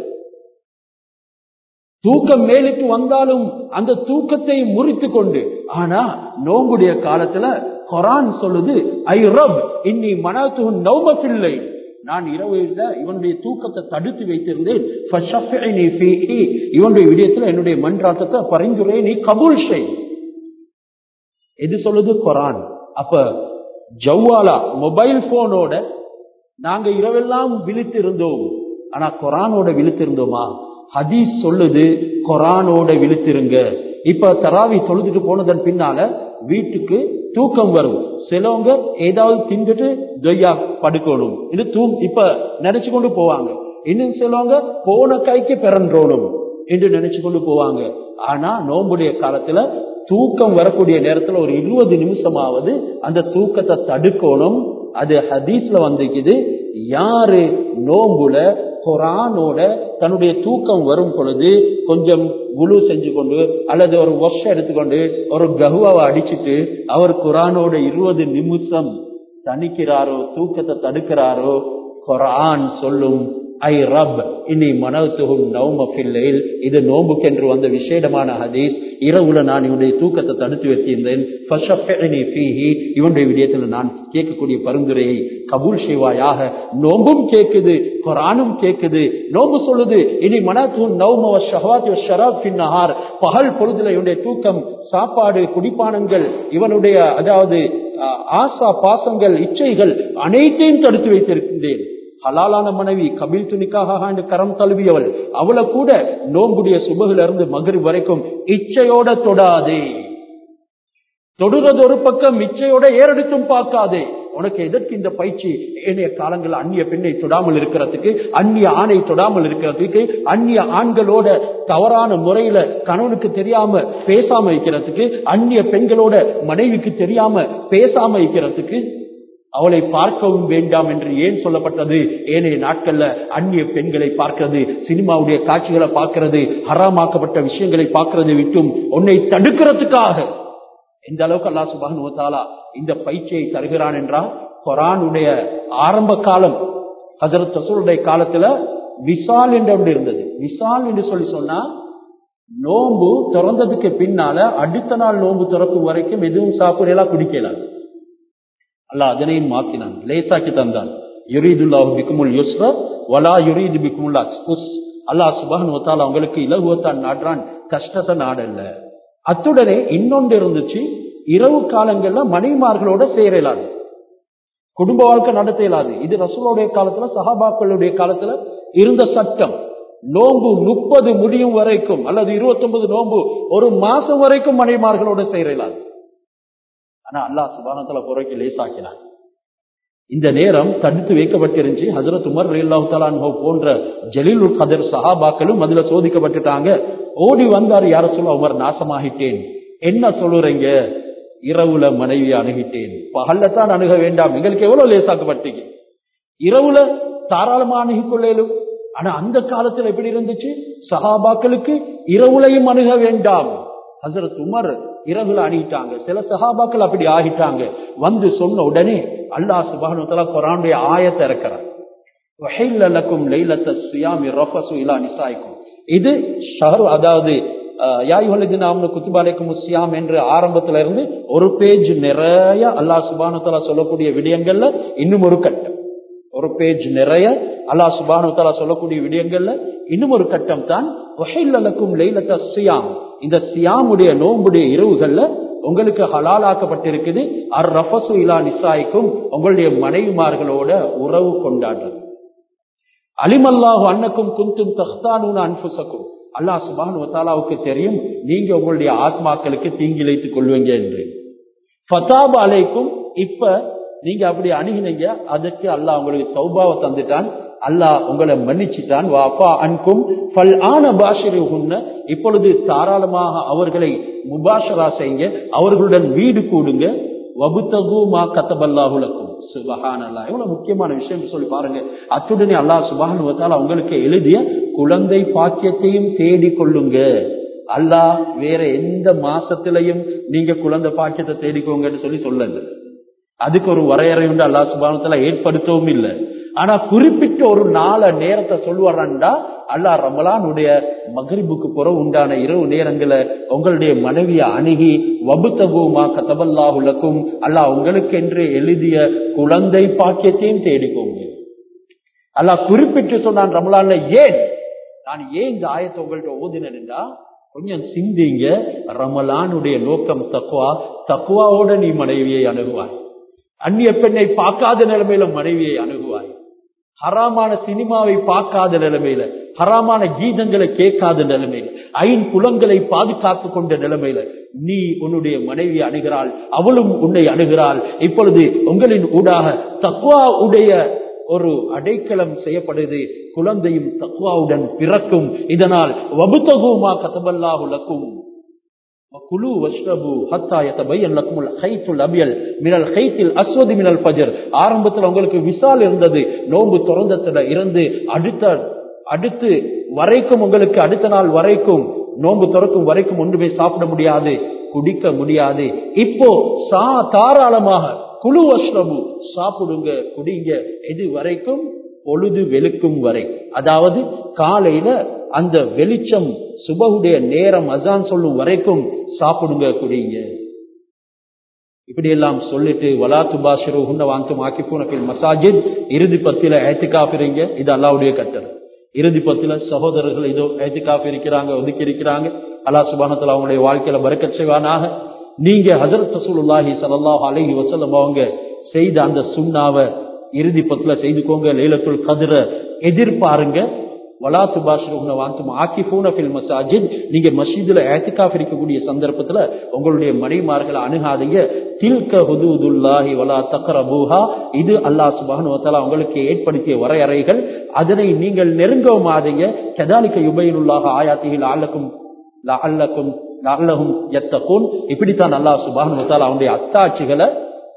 தூக்கம் மேலுக்கு வந்தாலும் அந்த தூக்கத்தை முறித்து கொண்டு ஆனா நோம்புடைய காலத்துல குரான் சொல்லுது ஐ ரப் இன்னி மனத்து நௌமஃபில்லை நான் இரவுல இவனுடைய தூக்கத்தை தடுத்து வைத்திருந்தேன் ஃபஷஃபிஇனி ஃபீஹி. இவனுடைய விடயத்துல என்னுடைய மன்றாட்டத்தை பரிந்துரை நீ கபூல் செய் எது சொல்லுது குரான் அப்ப ஜவ்வாலா மொபைல் போனோட நாங்க இரவெல்லாம் விழித்திருந்தோம் ஆனா குரானோட விழித்திருந்தோமா ஹதீஸ் சொல்லுது குரானோட விழித்திருங்க இப்ப தராவி தொழுதுட்டு போனதன் பின்னால வீட்டுக்கு தூக்கம் வரும் சிலவங்க ஏதாவது தின்னுட்டு தொய்யா படுக்கணும் இது தூ இப்ப நினைச்சு கொண்டு போவாங்க இன்னும் சிலவங்க போன கைக்கு பிறன்றோணும் என்று நினைச்சு கொண்டு போவாங்க ஆனா நோம்புடைய காலத்துல தூக்கம் வரக்கூடிய நேரத்துல ஒரு இருபது நிமிஷமாவது அந்த தூக்கத்தை தடுக்கணும் அது ஹதீஸ்ல வந்திருக்குது யாரு நோம்புல குரானோட தன்னுடைய தூக்கம் வரும் பொழுது கொஞ்சம் குழு செஞ்சு கொண்டு அல்லது ஒரு ஒஷ எடுத்துக்கொண்டு ஒரு கஹுவாவை அடிச்சிட்டு அவர் குரானோட இருபது நிமிஷம் தணிக்கிறாரோ தூக்கத்தை தடுக்கிறாரோ குரான் சொல்லும் ஐ ரப் இனி மனத்துகும் நௌமஃபில்லைல் இது நோம்புக்கென்று வந்த விசேடமான ஹதீஸ் இரவுல நான் இவனுடைய தூக்கத்தை தடுத்து வைத்திருந்தேன் ஃபஷஃபிஇனி ஃபீஹி. இவனுடைய விடயத்தில் நான் கேட்கக்கூடிய பரிந்துரையை கபூல் செய்வாயாக நோம்பும் கேட்குது குரானும் கேட்குது நோம்பு சொல்லுது இனி மனத்தும் நௌம ஷஹவாத் ஷராப் பின்னஹார் பகல் பொழுதுல இவனுடைய தூக்கம் சாப்பாடு குடிப்பானங்கள் இவனுடைய அதாவது அஹ், ஆசா பாசங்கள் இச்சைகள் அனைத்தையும் தடுத்து வைத்திருக்கின்றேன் ஹலாலான மனைவி கபில் துணிக்காக என்று கரம் தழுவியவள் அவளை கூட நோம்புடைய சுபகுல இருந்து மகர் வரைக்கும் இச்சையோட தொடாதே தொடுறது ஒரு பக்கம் இச்சையோட ஏறெடுத்தும் பார்க்காதே உனக்கு எதற்கு இந்த பயிற்சி ஏனைய காலங்கள் அந்நிய பெண்ணை தொடாமல் இருக்கிறதுக்கு அந்நிய ஆணை தொடாமல் இருக்கிறதுக்கு அந்நிய ஆண்களோட தவறான முறையில கணவனுக்கு தெரியாம பேசாம இருக்கிறதுக்கு அந்நிய பெண்களோட மனைவிக்கு தெரியாம பேசாம இருக்கிறதுக்கு அவளை பார்க்கவும் வேண்டாம் என்று ஏன் சொல்லப்பட்டது ஏனைய நாட்கள்ல அந்நிய பெண்களை பார்க்கிறது சினிமாவுடைய காட்சிகளை பார்க்கிறது ஹராமாக்கப்பட்ட விஷயங்களை பார்க்கிறது விட்டும் உன்னை தடுக்கிறதுக்காக எந்த அளவுக்கு அல்லாஹ் சுபான் தாலா இந்த பயிற்சியை தருகிறான் என்றால் குரானுடைய ஆரம்ப காலம் ஹசரத் ரசூலுடைய காலத்துல விசால் என்று ஒன்று இருந்தது விசால் என்று சொல்லி சொன்னா நோன்பு திறந்ததுக்கு பின்னால அடுத்த நாள் நோன்பு திறக்கும் வரைக்கும் எதுவும் சாப்பிடலாம் குடிக்கலாம் அல்லாஹ் அதனையும் மாத்தினான் லேசாக்கி தந்தான் யுரீதுல்லாஹு பிக்குமுல் யுஸ்ர வலா யுரீது பிக்குமுல் அஸ்குஸ் அல்லாஹ் சுபஹன் வத்தால அவங்களுக்கு இலகுவத்தான் நாடுறான் கஷ்டத்தை நாடல்ல அத்துடனே இன்னொன்று இருந்துச்சு இரவு காலங்கள்ல மனைமார்களோட சேரலாது குடும்ப வாழ்க்கை நடத்த இயலாது இது ரசூலுடைய காலத்துல சஹாபாக்களுடைய காலத்துல இருந்த சட்டம் நோன்பு முப்பது முடியும் வரைக்கும் அல்லது இருபத்தொன்பது நோன்பு ஒரு மாசம் வரைக்கும் மனைமார்களோட சேரலாது ஆனா அல்லாஹ் சுபானத்துல குறைக்கு லேசாக்கினான் இந்த நேரம் தடுத்து வைக்கப்பட்டிருந்துச்சு ஹசரத் உமர் ரலியல்லாஹு தஆலா அன்ஹு போன்ற ஜலீலுல் கதர் சஹாபாக்களும் அதுல சோதிக்கப்பட்டுட்டாங்க ஓடி வந்தார் யார சொல்ல உமர் நாசமாகிட்டேன் என்ன சொல்லுறீங்க இரவுல மனைவி அணுகிட்டேன் பகல்ல தான் அணுக வேண்டாம் எங்களுக்கு எவ்வளவு லேசாக்கப்பட்டீங்க இரவுல தாராளமா அணுகிக் கொள்ளலும் ஆனா அந்த காலத்துல எப்படி இருந்துச்சு சஹாபாக்களுக்கு இரவுலையும் அணுக வேண்டாம் ஹசரத் உமர் இரவுல அணுகிட்டாங்க சில சஹாபாக்கள் அப்படி ஆகிட்டாங்க வந்து சொன்ன உடனே அல்லாஹ் சுபானு தலா குரானுடைய ஆயத்தை இறக்கிறார் وَحِلَّ لَكُمْ لَيْلَةَ الصِّيَامِ الرَّفَثُ إِلَى نِسَائِكُمْ இது ஷஹர் அதாவது யாயுஹல்லதின் ஆமனு குத்துபாலைக்கும் சியாம் என்று ஆரம்பத்துல இருந்து ஒரு பேஜ் நிறைய அல்லாஹ் சுபானு தலா சொல்லக்கூடிய விடயங்கள்ல இன்னும் ஒரு கட்டம் ஒரு பேஜ் நிறைய அல்லாஹ் சுபானு தலா சொல்லக்கூடிய விடயங்கள்ல இன்னும் ஒரு கட்டம் தான் வஹைல்லக்கும் லைலத்த சியாம் இந்த சியாமுடைய நோம்புடைய இரவுகள்ல உங்களுக்கு ஹலாலாக்கப்பட்டிருக்குது அர் ரஃபசு இலா நிசாய்க்கும் உங்களுடைய மனைவிமார்களோட உறவு கொண்டாடுறது அலிமல்லாஹு அன்னக்கும் குந்தும் தஹ்தானூன அன்புசக்கும் அல்லாஹ் சுபானு வத்தாலாவுக்கு தெரியும் நீங்க உங்களுடைய ஆத்மாக்களுக்கு தீங்கிழைத்துக் கொள்வீங்க என்று ஃபதாப் அலைக்கும் இப்ப நீங்க அப்படி அணுகினீங்க அதுக்கு அல்லாஹ் உங்களுக்கு தௌபாவை தந்துட்டான் அல்லாஹ் உங்களை மன்னிச்சிட்டான் வாஃபா அன்கும் ஃபல் ஆன பாஷிருகுன்ன இப்பொழுது தாராளமாக அவர்களை முபாஷரா செய்யுங்க அவர்களுடன் வீடு கூடுங்க வபுத்தகு மா கத்தபல்லாஹுலக்கும் சுபஹான் அல்லா எவ்வளவு முக்கியமான விஷயம் சொல்லி பாருங்க அத்துடனே அல்லாஹ் சுபஹான் வத்தால உங்களுக்கு எழுதிய குழந்தை பாக்கியத்தையும் தேடி கொள்ளுங்க அல்லாஹ் வேற எந்த மாசத்திலையும் நீங்க குழந்தை பாக்கியத்தை தேடிக்கோங்கன்னு சொல்லி சொல்லல அதுக்கு ஒரு வரையறை உண்டு அல்லா சுபானத்துல ஏற்படுத்தவும் இல்லை ஆனா குறிப்பிட்ட ஒரு நாள நேரத்தை சொல்லுவாரான்டா அல்லா ரமலானுடைய மகரிபுக்கு புறம் உண்டான இரவு நேரங்களை உங்களுடைய மனைவியை அணுகி வபுத்தகுமா கதபல்லாஹுலக்கும் அல்லா உங்களுக்கு என்று எழுதிய குழந்தை பாக்கியத்தையும் தேடிக்கோங்க அல்லா குறிப்பிட்டு சொன்னான் ரமலான்ல ஏன் நான் ஏன் இந்த ஆயத்தை உங்கள்ட்ட ஓதினேன்டா கொஞ்சம் சிந்திங்க ரமலானுடைய நோக்கம் தக்குவா தக்குவாவோட நீ மனைவியை அணுகுவாய் அந்நிய பெண்ணை பார்க்காத நிலைமையில மனைவியை அணுகுவாய் ஹராமான சினிமாவை பார்க்காத நிலைமையில ஹராமான கீதங்களை கேட்காத நிலைமையில ஐன் புலங்களை பாதுகாத்து கொண்ட நிலைமையில நீ உன்னுடைய மனைவியை அணுகிறாள் அவளும் உன்னை அணுகிறாள் இப்பொழுது உங்களின் ஊடாக தக்குவா உடைய ஒரு அடைக்கலம் செய்யப்படுது குழந்தையும் தக்குவாவுடன் பிறக்கும் இதனால் வபுத்தகுமா கதபல்லாஹுலக்கும் குழு வஷ்ரபு ஹத்தா யதபையன் லக்குமுல் ஹைத்துல் அபியல் மினல் ஹைத்தில் அஸ்வதி மினல் ஃபஜர் ஆரம்பத்தில் உங்களுக்கு விசால் இருந்தது நோன்பு திறந்தத்துல இருந்து அடுத்த அடுத்து வரைக்கும் உங்களுக்கு அடுத்த நாள் வரைக்கும் நோன்பு திறக்கும் வரைக்கும் ஒன்றுமே சாப்பிட முடியாது குடிக்க முடியாது இப்போ சா தாராளமாக குழு வஷ்ரபு சாப்பிடுங்க குடிங்க எது வரைக்கும் பொழுது வெளுக்கும் வரை அதாவது காலையில அந்த வெளிச்சம் சுபகுடைய நேரம் அசான் சொல்லும் வரைக்கும் சாப்பிடுங்க குடிங்க இப்படி எல்லாம் சொல்லிட்டு வலா துபாஷரு உன்ன வாங்கும் ஆக்கிப்பூனப்பில் மசாஜித் இறுதி பத்தில ஏத்துக்காப்பிறீங்க இது அல்லாவுடைய கட்டளை இறுதி பத்தில சகோதரர்கள் இதோ ஏத்துக்காப்பு இருக்கிறாங்க ஒதுக்கி இருக்கிறாங்க அல்லா சுபானத்துல அவங்களுடைய வாழ்க்கையில பறக்க செய்வானாக நீங்க ஹசரத் ரசூலுல்லாஹி ஸல்லல்லாஹு அலைஹி வஸல்லம் அவங்க செய்த அந்த சுண்ணாவை இறுதி பத்துல செய்துக்கோங்க லைலத்துல் கதிர எதிர்பாருங்க வலா துபாஷிருன வாந்தும் ஆக்கிஃபூன ஃபில் மசாஜித் நீங்க மஸ்ஜிதுல ஏத்திகாஃப் இருக்கக்கூடிய சந்தர்ப்பத்துல உங்களுடைய மனைமார்களை அணுகாதீங்க தில்க ஹுதூதுல்லாஹி வலா தக்ரபூஹா இது அல்லாஹ் சுப்ஹானஹு வ தஆலா உங்களுக்கு ஏற்படுத்திய வரையறைகள் அதனை நீங்கள் நெருங்கவும் ஆதீங்க கதாலிக்க யுபைனுல்லாஹ ஆயாத்திஹி லஅல்லக்கும் லஅல்லக்கும் லஅல்லஹும் யத்தகூன் இப்படித்தான் அல்லாஹ் சுப்ஹானஹு வ தஆலா அவனுடைய அத்தாட்சிகளை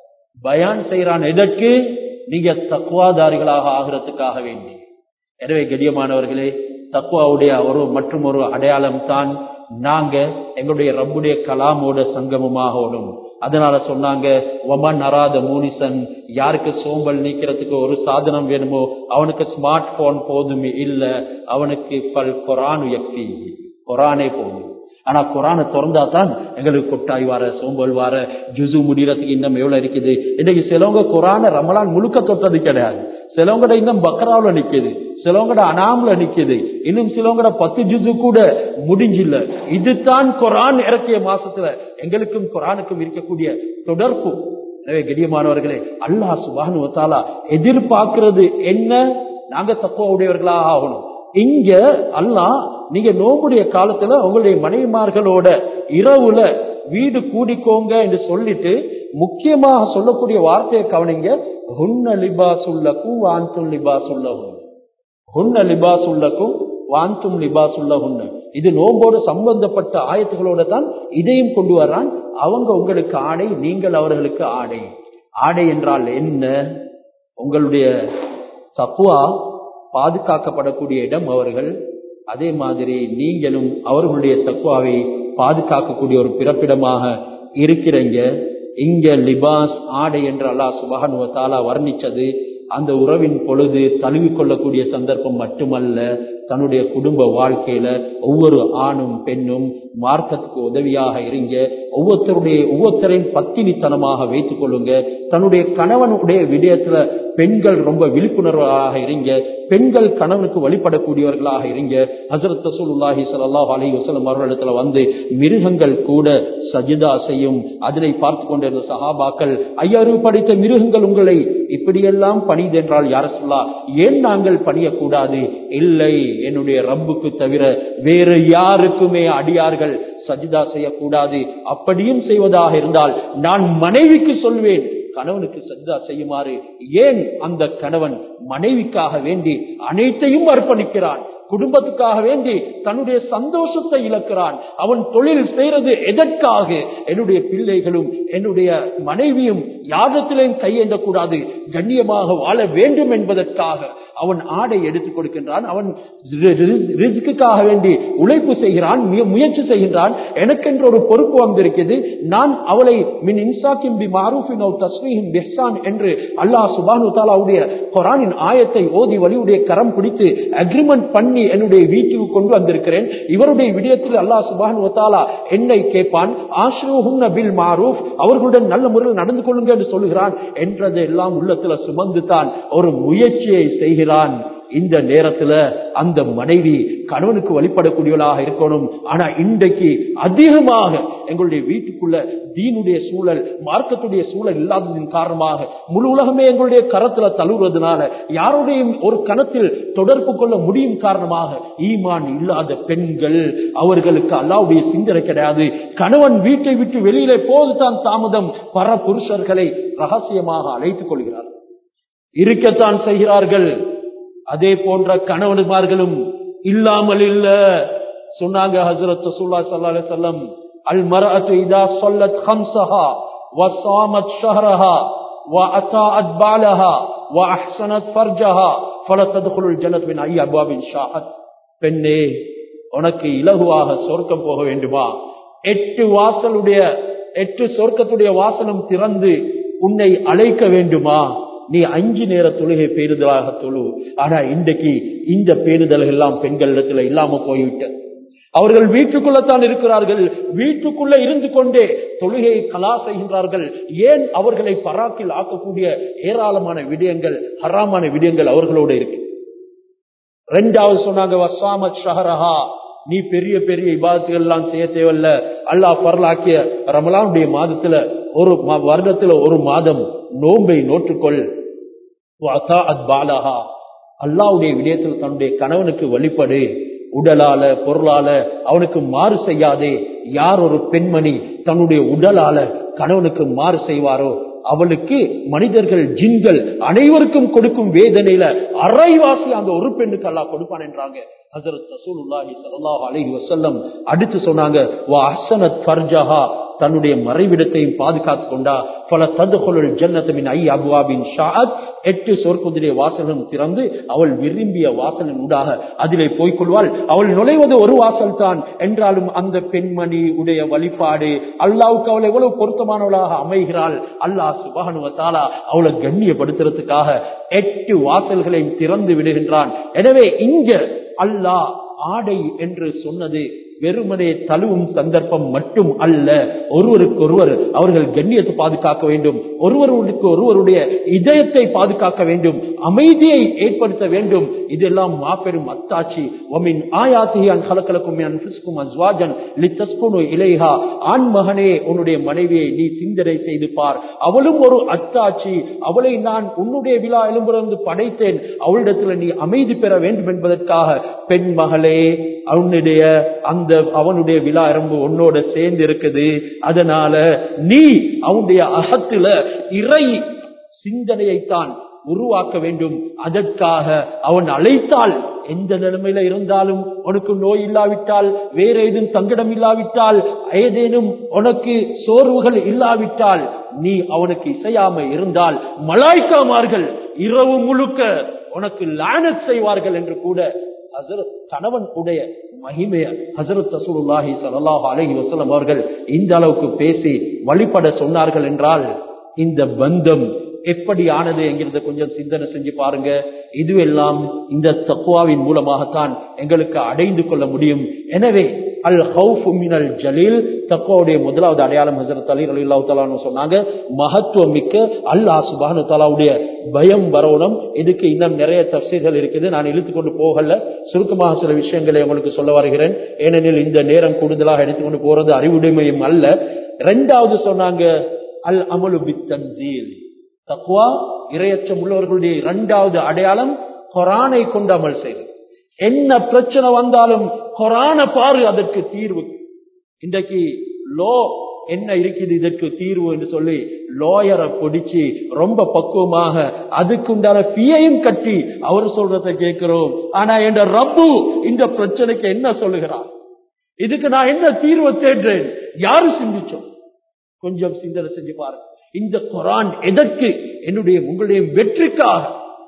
பயான் செய்யறான் எதற்கு நீங்க தக்குவாதாரிகளாக ஆகிறதுக்காக வேண்டி எனவே கடியமானவர்களே தக்குவாவுடைய ஒரு மற்றும் ஒரு அடையாளம் தான் நாங்க எங்களுடைய ரப்புடைய கலாமோட சங்கமமாகணும் அதனால சொன்னாங்க ஒமன் அராத மூனிசன் யாருக்கு சோம்பல் நீக்கிறதுக்கு ஒரு சாதனம் வேணுமோ அவனுக்கு ஸ்மார்ட் போன் போதுமே இல்ல அவனுக்கு பல் கொரான் எக்தி கொரானே போதும் ஆனா குரானை திறந்தா தான் எங்களுக்கு கொட்டாய் வார சோம்பல் வார ஜுசு முடிகிறதுக்கு இன்னும் எவ்வளவு இருக்குது இன்னைக்கு சிலவங்க குரான ரமலான் முழுக்க தொட்டது கிடையாது சிலவங்கட இன்னும் பக்ராவில் நிக்குது சிலவங்கட அனாம்ல நிக்குது இன்னும் சிலவங்கட பத்து ஜுசு கூட முடிஞ்சில்ல இதுதான் குரான் இறக்கிய மாசத்துல எங்களுக்கும் குரானுக்கும் இருக்கக்கூடிய தொடர்பு எனவே கடியமானவர்களே அல்லாஹ் சுபானு வத்தாலா எதிர்பார்க்கிறது என்ன நாங்க தக்குவ உடையவர்களாக ஆகணும் இங்க அல்லாஹ் நீங்க நோம்புடைய காலத்துல உங்களுடைய மனைவிமார்களோட இரவுல வீடு கூடிக்கோங்க என்று சொல்லிட்டு முக்கியமாக சொல்லக்கூடிய வார்த்தையை கவனிங்க ஹுன்ன லிபாசுல்லக்கும் வாந்தும் லிபாசுல்லகும் ஹுன்ன லிபாசுல்லக்கும் வாந்தும் லிபாசுல்லகுன்ன இது நோம்போடு சம்பந்தப்பட்ட ஆயத்துகளோட தான் இதையும் கொண்டு வர்றான் அவங்க உங்களுக்கு ஆடை நீங்கள் அவர்களுக்கு ஆடை ஆடை என்றால் என்ன உங்களுடைய தப்புவா பாதுகாக்கப்படக்கூடிய இடம் அவர்கள் அதே மாதிரி நீங்களும் அவர்களுடைய தக்குவாவை பாதுகாக்கக்கூடிய ஒரு பிறப்பிடமாக இருக்கிறீங்க இங்க லிபாஸ் ஆடை என்று அல்லாஹ் சுபஹான் தாலா வர்ணிச்சது அந்த உறவின் பொழுது தழுவிக் கொள்ளக்கூடிய சந்தர்ப்பம் மட்டுமல்ல தன்னுடைய குடும்ப வாழ்க்கையில ஒவ்வொரு ஆணும் பெண்ணும் மார்க்கத்துக்கு உதவியாக இருங்க ஒவ்வொருத்தருடைய ஒவ்வொருத்தரையும் பத்தினித்தனமாக வைத்துக் கொள்ளுங்க தன்னுடைய கணவனுடைய விடயத்துல பெண்கள் ரொம்ப விழிப்புணர்வாக இருங்க பெண்கள் கணவனுக்கு வழிபடக்கூடியவர்களாக இருங்க ஹசரத் ரசூலுல்லாஹி ஸல்லல்லாஹு அலைஹி வஸல்லம் அவர்களிடத்துல வந்து மிருகங்கள் கூட சஜிதா செய்யும் அதனை பார்த்து கொண்டிருந்த சஹாபாக்கள் ஐயரு படித்த மிருகங்கள் உங்களை இப்படியெல்லாம் பணிதென்றால் யார சொல்லா ஏன் நாங்கள் பணியக்கூடாது இல்லை என்னுடைய ரப்புக்கு தவிர வேறு யாருக்குமே அடியார்கள் சஜிதா செய்யக்கூடாது அப்படியும் செய்வதாக இருந்தால் நான் மனைவிக்கு சொல்வேன் கணவனுக்கு சஜிதா செய்யுமாறு ஏன் அந்த கணவன் மனைவிக்காக வேண்டி அனைத்தையும் அர்ப்பணிக்கிறான் குடும்பத்துக்காக வேண்டி தன்னுடைய சந்தோஷத்தை இழக்கிறான் அவன் தொழில் செய்யறது எதற்காக என்னுடைய பிள்ளைகளும் என்னுடைய மனைவியும் யாரிடத்திலையும் கையேந்த கூடாது கண்ணியமாக வாழ வேண்டும் என்பதற்காக அவன் ஆடை எடுத்துக் கொடுக்கின்றான் அவன் ரிஸ்க்குக்காக வேண்டி உழைப்பு செய்கிறான் முயற்சி செய்கின்றான் எனக்கென்று ஒரு பொறுப்பு வந்திருக்கிறது நான் அவளை மின் இன்சாக்கிம் பி மாரூஃபின் தஸ்மீஹின் பெஹ்சான் என்று அல்லாஹ் சுபானு தாலாவுடைய குரானின் ஆயத்தை ஓதி வழியுடைய கரம் பிடித்து அக்ரிமெண்ட் பண்ணி என்னுடைய வீட்டுக்கு கொண்டு வந்திருக்கிறேன் இவருடைய விடயத்தில் அல்லாஹ் சுபானு தாலா என்னை கேட்பான் ஆஷ்ரூஹும் பில் மாரூஃப் அவர்களுடன் நல்ல முறையில் நடந்து கொள்ளுங்க என்று சொல்லுகிறான் என்றது எல்லாம் உள்ளத்துல சுமந்து தான் ஒரு முயற்சியை செய்கிறான் இந்த நேரத்துல அந்த மனைவி கணவனுக்கு வழிபடக்கூடியவளாக இருக்கணும் ஆனா இன்றைக்கு அதிகமாக எங்களுடைய வீட்டுக்குள்ள தீனுடைய சூழல் மார்க்கத்துடைய சூழல் இல்லாததின் காரணமாக முழு உலகமே எங்களுடைய கரத்துல தழுவுறதுனால யாருடையும் ஒரு கணத்தில் தொடர்பு கொள்ள முடியும் காரணமாக ஈமான் இல்லாத பெண்கள் அவர்களுக்கு அல்லாவுடைய சிந்தனை கிடையாது கணவன் வீட்டை விட்டு வெளியிலே போதுதான் தாமதம் பர புருஷர்களை ரகசியமாக அழைத்துக் கொள்கிறார் இருக்கத்தான் செய்கிறார்கள் அதே போன்ற கணவனுமார்களும் இல்லாமல் இல்ல சொன்னாங்க ஹசரத் ரசூல்லா ஸல்லல்லாஹு அலைஹி வஸல்லம் அல் மர்அத்து இதா ஸல்லத் خمسها وصامت شهرها وأطاعت بالها وأحسنت فرجها فلا تدخل الجنة من أي أبواب شاءت பெண்ணே உனக்கு இலகுவாக சொர்க்கம் போக வேண்டுமா எட்டு வாசலுடைய எட்டு சொர்க்கத்துடைய வாசலும் திறந்து உன்னை அழைக்க வேண்டுமா நீ அஞ்சு நேர தொழுகை பேருதலாக தொழு ஆனா இன்றைக்கு இந்த பேருதல்கள் எல்லாம் பெண்களிடத்துல இல்லாம போய்விட்ட அவர்கள் வீட்டுக்குள்ளத்தான் இருக்கிறார்கள் வீட்டுக்குள்ள இருந்து கொண்டே தொழுகையை கலா செய்கின்றார்கள் ஏன் அவர்களை பராக்கில் ஆக்கக்கூடிய ஏராளமான விடயங்கள் ஹராமான விடயங்கள் அவர்களோடு இருக்கு ரெண்டாவது சொன்னாங்க வசாமத் ஷஹரஹா நீ பெரிய பெரிய இபாதத்துகள் எல்லாம் செய்ய தேவையில்ல அல்லாஹ் பரலாக்கிய ரமலானுடைய மாதத்துல ஒரு வருடத்துல ஒரு மாதம் நோன்பை நோற்றுக்கொள் பாலஹா அல்லாவுடைய விடயத்தில் தன்னுடைய கணவனுக்கு வழிபடு உடலால பொருளால அவனுக்கு மாறு செய்யாதே யார் ஒரு பெண்மணி தன்னுடைய உடலால கணவனுக்கு மாறு செய்வாரோ அவளுக்கு மனிதர்கள் ஜின்கள் அனைவருக்கும் கொடுக்கும் வேதனையில அரைவாசி அந்த ஒரு பெண்ணுக்கு அல்லா கொடுப்பான் என்றாங்க ஹசரத் ரசூலுல்லாஹி ஸல்லல்லாஹு அலைஹி வஸல்லம் அடுத்து சொன்னாங்க வா அஹ்சனத் ஃபர்ஜஹா தன்னுடைய மறைவிடத்தையும் பாதுகாத்து கொண்டா பல ததுகுலுல் ஜன்னத்து மின் ஐ அபுவாபின் ஷாத் எட்டு சொற்குதிரை வாசலும் திறந்து அவள் விரும்பிய வாசலின் ஊடாக அதிலே போய்க்கொள்வாள் அவள் நுழைவது ஒரு வாசல் தான் என்றாலும் அந்த பெண்மணி உடைய வழிபாடு அல்லாவுக்கு அவள் எவ்வளவு பொருத்தமானவளாக அமைகிறாள் அல்லாஹ் சுபானுவத்தாலா அவளை கண்ணியப்படுத்துறதுக்காக எட்டு வாசல்களையும் திறந்து விடுகின்றான் எனவே இங்க அல்லாஹ் ஆடை என்று சொன்னது வெறுமனே தழுவும் சந்தர்ப்பம் மட்டும் அல்ல ஒருவருக்கு ஒருவர் அவர்கள் கண்ணியத்தை பாதுகாக்க வேண்டும் ஒருவருக்கு ஒருவருடைய இதயத்தை பாதுகாக்க வேண்டும் அமைதியை ஏற்படுத்த வேண்டும் இதெல்லாம் மாபெரும் அத்தாட்சி ஒமின் ஆயாத்தியான் கலக்கலக்கும் அன்புக்கும் அஸ்வாஜன் லித்தஸ்குனு இலைஹா ஆண் மகனே உன்னுடைய மனைவியை நீ சிந்தனை செய்து பார் அவளும் ஒரு அத்தாட்சி அவளை நான் உன்னுடைய விழா எலும்பிலிருந்து படைத்தேன் அவளிடத்துல நீ அமைதி பெற வேண்டும் என்பதற்காக பெண் மகளே அவனுடைய அந்த அவனுடைய விழா எறும்பு உன்னோட சேர்ந்து இருக்குது அதனால நீ அவனுடைய அகத்துல இறை சிந்தனையைத்தான் உருவாக்க வேண்டும் அதற்காக அவன் அழைத்தால் எந்த நிலைமையில இருந்தாலும் உனக்கு நோய் இல்லாவிட்டால் வேற ஏதும் சங்கடம் இல்லாவிட்டால் ஏதேனும் உனக்கு சோர்வுகள் இல்லாவிட்டால் நீ அவனுக்கு இசையாம இருந்தால் மலாய்க்காமார்கள் இரவு முழுக்க உனக்கு லானத் செய்வார்கள் என்று கூட ஹசரத் கணவன் உடைய மகிமைய ஹசரத் ரசூலுல்லாஹி ஸல்லல்லாஹு அலைஹி வஸல்லம் அவர்கள் இந்த அளவுக்கு பேசி வழிபட சொன்னார்கள் என்றால் இந்த பந்தம் எப்படி ஆனது என்கிறத கொஞ்சம் சிந்தனை செஞ்சு பாருங்க இதுவெல்லாம் இந்த தக்குவாவின் மூலமாகத்தான் எங்களுக்கு அடைந்து கொள்ள முடியும் எனவே அல் ஹவுஃப் மினல் ஜலீல் தக்குவாவுடைய முதலாவது அடையாளம் ஹசரத் அலி அலி அல்லாஹு சொன்னாங்க மகத்துவம் மிக்க அல்லாஹ் சுபானு தாலாவுடைய பயம் வரணும் இதுக்கு இன்னும் நிறைய தப்சீர்கள் இருக்குது நான் இழுத்து கொண்டு போகல சுருக்கமாக சில விஷயங்களை உங்களுக்கு சொல்ல வருகிறேன் ஏனெனில் இந்த நேரம் கூடுதலாக எடுத்துக்கொண்டு போறது அறிவுடைமையும் அல்ல ரெண்டாவது சொன்னாங்க அல் அமலு பித்தன்சீல் தக்குவா இரையச்சம் உள்ளவர்களுடைய இரண்டாவது அடையாளம் கொரானை கொண்டு அமல் செய்வது என்ன பிரச்சனை வந்தாலும் கொரான பாரு அதற்கு தீர்வு இன்றைக்கு லோ என்ன இருக்குது இதற்கு தீர்வு என்று சொல்லி லோயரை பிடிச்சு ரொம்ப பக்குவமாக அதுக்குண்டான பியையும் கட்டி அவர் சொல்றதை கேட்கிறோம் ஆனா என்ற ரப்பு இந்த பிரச்சனைக்கு என்ன சொல்லுகிறார் இதுக்கு நான் என்ன தீர்வை தேடுறேன் யாரு சிந்திச்சோம் கொஞ்சம் சிந்தனை செஞ்சு பாருங்க இந்த குரான் எதற்கு என்னுடைய உங்களுடைய வெற்றிக்காக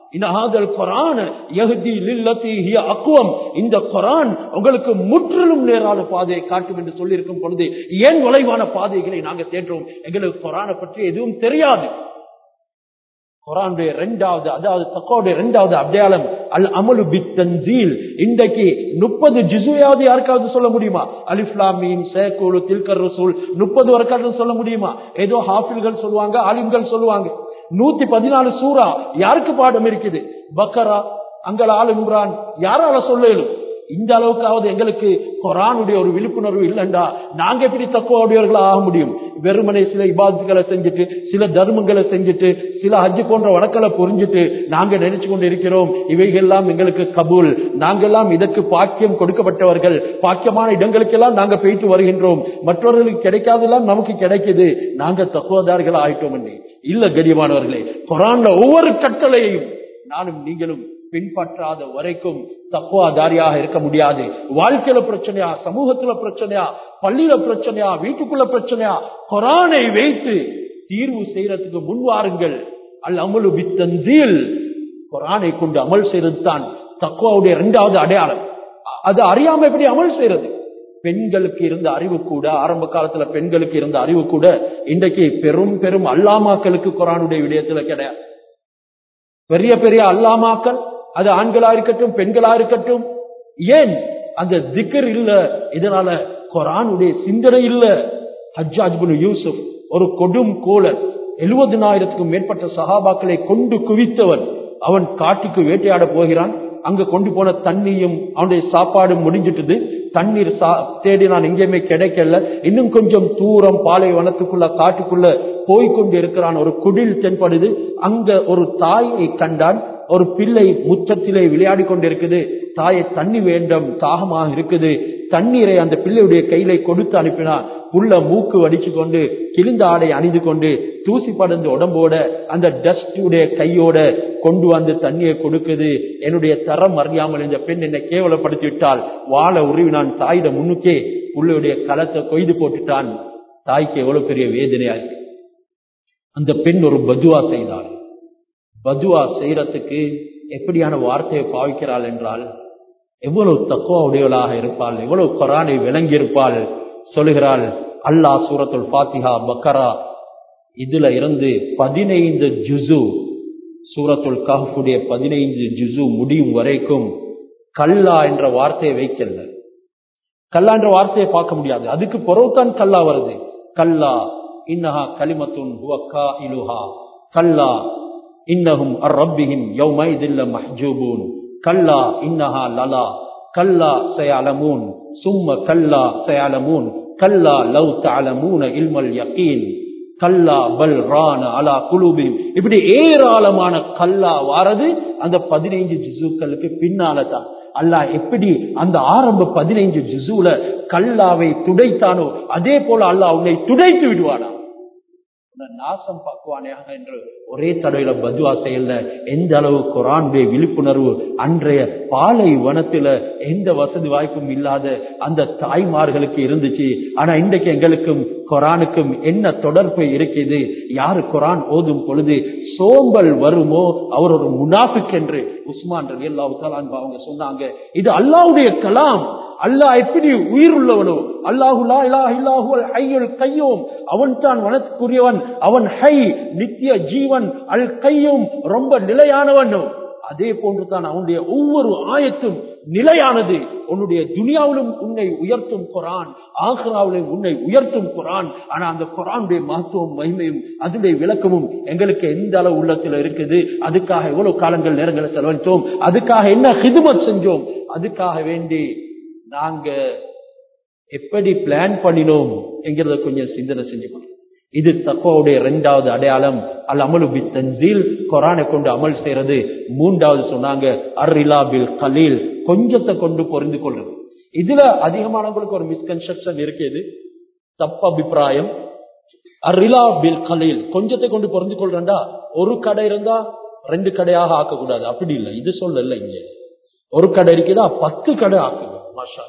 இந்த குரான் உங்களுக்கு முற்றிலும் நேரான பாதையை காட்டும் என்று சொல்லியிருக்கும் பொழுது ஏன் வளைவான பாதைகளை நாங்கள் தேடுறோம் எங்களுக்கு குரானை பற்றி எதுவும் தெரியாது குரானுடைய இரண்டாவது அதாவது தக்கோடைய இரண்டாவது அடையாளம் அல் அமலு பித்தன்சீல் இன்றைக்கு முப்பது ஜிசுயாவது யாருக்காவது சொல்ல முடியுமா அலிஃப்லாமீன் சேகோலு தில்கர் ரசூல் முப்பது வரைக்காவது சொல்ல முடியுமா ஏதோ ஹாஃபில்கள் சொல்லுவாங்க ஆலிம்கள் சொல்லுவாங்க நூத்தி பதினாலு சூறா யாருக்கு பாடம் இருக்குது பக்கரா அங்கள் ஆள் இம்ரான் யாரால சொல்லலும் இந்த அளவுக்காவது எங்களுக்கு கொரானுடைய ஒரு விழிப்புணர்வு இல்லைண்டா நாங்க எப்படி தக்குவடையவர்களா ஆக முடியும் வெறுமனை சில இபாதத்துகளை செஞ்சுட்டு சில தர்மங்களை செஞ்சுட்டு சில ஹஜ்ஜு போன்ற வழக்களை புரிஞ்சுட்டு நாங்க நினைச்சு கொண்டு இருக்கிறோம் இவைகள்லாம் எங்களுக்கு கபூல் நாங்கெல்லாம் இதற்கு பாக்கியம் கொடுக்கப்பட்டவர்கள் பாக்கியமான இடங்களுக்கெல்லாம் நாங்க போயிட்டு வருகின்றோம் மற்றவர்களுக்கு கிடைக்காதெல்லாம் நமக்கு கிடைக்குது நாங்க தக்குவதாரிகள் ஆயிட்டோம் இல்ல கடிமானவர்களே கொரான்ல ஒவ்வொரு கட்டளையையும் நானும் நீங்களும் பின்பற்றாத வரைக்கும் தக்குவாதாரியாக இருக்க முடியாது வாழ்க்கையில பிரச்சனையா சமூகத்துல பிரச்சனையா பள்ளியில பிரச்சனையா வீட்டுக்குள்ள பிரச்சனையா கொரானை வைத்து தீர்வு செய்யறதுக்கு முன்வாருங்கள் அல் அமலு பித்தன்சீல் கொரானை கொண்டு அமல் செய்யறது தான் தக்குவாவுடைய இரண்டாவது அடையாளம் அது அறியாம எப்படி அமல் செய்யறது பெண்களுக்கு இருந்த அறிவு கூட ஆரம்ப காலத்துல பெண்களுக்கு இருந்த அறிவு கூட இன்றைக்கு பெரும் பெரும் அல்லாமாக்களுக்கு குரானுடைய விடயத்துல கிடையாது பெரிய பெரிய அல்லாமாக்கள் அது ஆண்களா இருக்கட்டும் பெண்களா இருக்கட்டும் ஏன் அந்த திக்கர் இல்ல இதனால குரானுடைய சிந்தனை இல்ல ஹஜ்ஜாஜ்புல் யூசுப் ஒரு கொடும் கோலர் எழுபதினாயிரத்துக்கும் மேற்பட்ட சகாபாக்களை கொண்டு குவித்தவன் அவன் காட்டுக்கு வேட்டையாட போகிறான் அங்க கொண்டு போன தண்ணியும் அவனுடைய சாப்பாடும் முடிஞ்சிட்டது தண்ணீர் தேடினான் எங்கேயுமே கிடைக்கல இன்னும் கொஞ்சம் தூரம் பாலைவனத்துக்குள்ள காட்டுக்குள்ள போய்கொண்டு இருக்கிறான் ஒரு குடில் தென்படுது அங்க ஒரு தாயை கண்டான் ஒரு பிள்ளை முற்றத்திலே விளையாடி கொண்டிருக்குது தாயை தண்ணி வேண்டும் தாகமாக இருக்குது தண்ணீரை அந்த பிள்ளையுடைய கையில கொடுத்து அனுப்பினான் புள்ள மூக்கு வடிச்சு கொண்டு கிழிந்த ஆடை அணிந்து கொண்டு தூசி படர்ந்து உடம்போட அந்த டஸ்டுடைய கையோட கொண்டு வந்து தண்ணியை கொடுக்குது என்னுடைய தரம் அறியாமல் இந்த பெண் என்னை கேவலப்படுத்தி விட்டால் வாழ உருவினான் தாயிட முன்னுக்கே புள்ளையுடைய களத்தை கொய்து போட்டுட்டான் தாய்க்கு எவ்வளவு பெரிய வேதனையா இருக்கு அந்த பெண் ஒரு பதுவா செய்தாள் பதுவா செய்யறதுக்கு எப்படியான வார்த்தையை பாவிக்கிறாள் என்றால் எவ்வளவு தக்குவா உடையவளாக இருப்பாள் எவ்வளவு கொரானை விளங்கி இருப்பாள் சொல்லுகிறாள் அல்லாஹ் சூரத்துல் பாத்திஹா பக்கரா இதுல இருந்து பதினைந்து ஜுசு சூரத்துல் கஹ்ஃபுடைய பதினைந்து ஜுசு முடியும் வரைக்கும் கல்லா என்ற வார்த்தையை வைக்கல கல்லா என்ற வார்த்தையை பார்க்க முடியாது அதுக்கு பிறகுதான் கல்லா வருது கல்லா இன்னஹா கலிமத்துன் ஹுவக்கா இலுஹா கல்லா இன்னஹும் அர் ரப்பிஹிம் யௌமைதில்ல மஹ்ஜூபூன் கல்லா இன்னஹா லலா கல்லா சயலமூன் சும்ம கல்லா சயலமூன் கல்லா லவ் தஅலமூன இல்மல் யகீன் கல்லா பல் ரான அலா குலூபிம் இப்படி ஏராளமான கல்லா வாரது அந்த பதினைஞ்சு ஜிசுக்களுக்கு பின்னால தான் அல்லாஹ் எப்படி அந்த ஆரம்ப பதினைஞ்சு ஜிசுல கல்லாவை துடைத்தானோ அதே போல அல்லாஹ் உன்னை துடைத்து விடுவானா நாசம் பார்க்குவானேயாக என்று ஒரே தடவையில பத்வா செயல்ல எந்த அளவு குரானுடைய விழிப்புணர்வு அன்றைய பாலை வனத்துல எந்த வசதி வாய்ப்பும் இல்லாத அந்த தாய்மார்களுக்கு இருந்துச்சு ஆனா இன்றைக்கு எங்களுக்கும் குரானுக்கும் என்ன தொடர்பு இருக்குது யாரு குரான் ஓதும் பொழுது சோம்பல் வருமோ அவர் ஒரு முனாஃபிக் என்று உஸ்மான் ரவி அல்லாஹு அவங்க சொன்னாங்க இது அல்லாவுடைய கலாம் அல்லாஹ் எப்படி உயிர் உள்ளவனோ அல்லாஹுலா இலாஹ் இல்லாஹுல் ஹையுல் கையோம் அவன் தான் வனத்துக்குரியவன் அவன் ஹை நித்திய ஜீவன் ஜீவன் அல் கையும் ரொம்ப நிலையானவன் அதே போன்று தான் அவனுடைய ஒவ்வொரு ஆயத்தும் நிலையானது உன்னுடைய துனியாவிலும் உன்னை உயர்த்தும் குரான் ஆக்ராவிலும் உன்னை உயர்த்தும் குரான் ஆனா அந்த குரானுடைய மகத்துவம் மகிமையும் அதனுடைய விளக்கமும் எங்களுக்கு எந்த அளவு உள்ளத்துல இருக்குது அதுக்காக எவ்வளவு காலங்கள் நேரங்களை செலவழித்தோம் அதுக்காக என்ன ஹிதுமத் செஞ்சோம் அதுக்காக வேண்டி நாங்க எப்படி பிளான் பண்ணினோம் என்கிறத கொஞ்சம் சிந்தனை செஞ்சுக்கணும் இது தக்குவாவுடைய இரண்டாவது அடையாளம் அல் அமலு பி தன்சீல் கொரானை கொண்டு அமல் செய்யறது மூன்றாவது சொன்னாங்க அர்ரிலா பில் கலீல் கொஞ்சத்தை கொண்டு பொருந்து கொள்றது இதுல அதிகமானவங்களுக்கு ஒரு மிஸ்கன்செப்ஷன் இருக்குது தப்பு அபிப்பிராயம் அர்ரிலா பில் கலீல் கொஞ்சத்தை கொண்டு பொருந்து கொள்றா ஒரு கடை இருந்தா ரெண்டு கடையாக ஆக்கக்கூடாது அப்படி இல்லை இது சொல்லல இங்க ஒரு கடை இருக்குதா பத்து கடை ஆக்குங்க மாஷா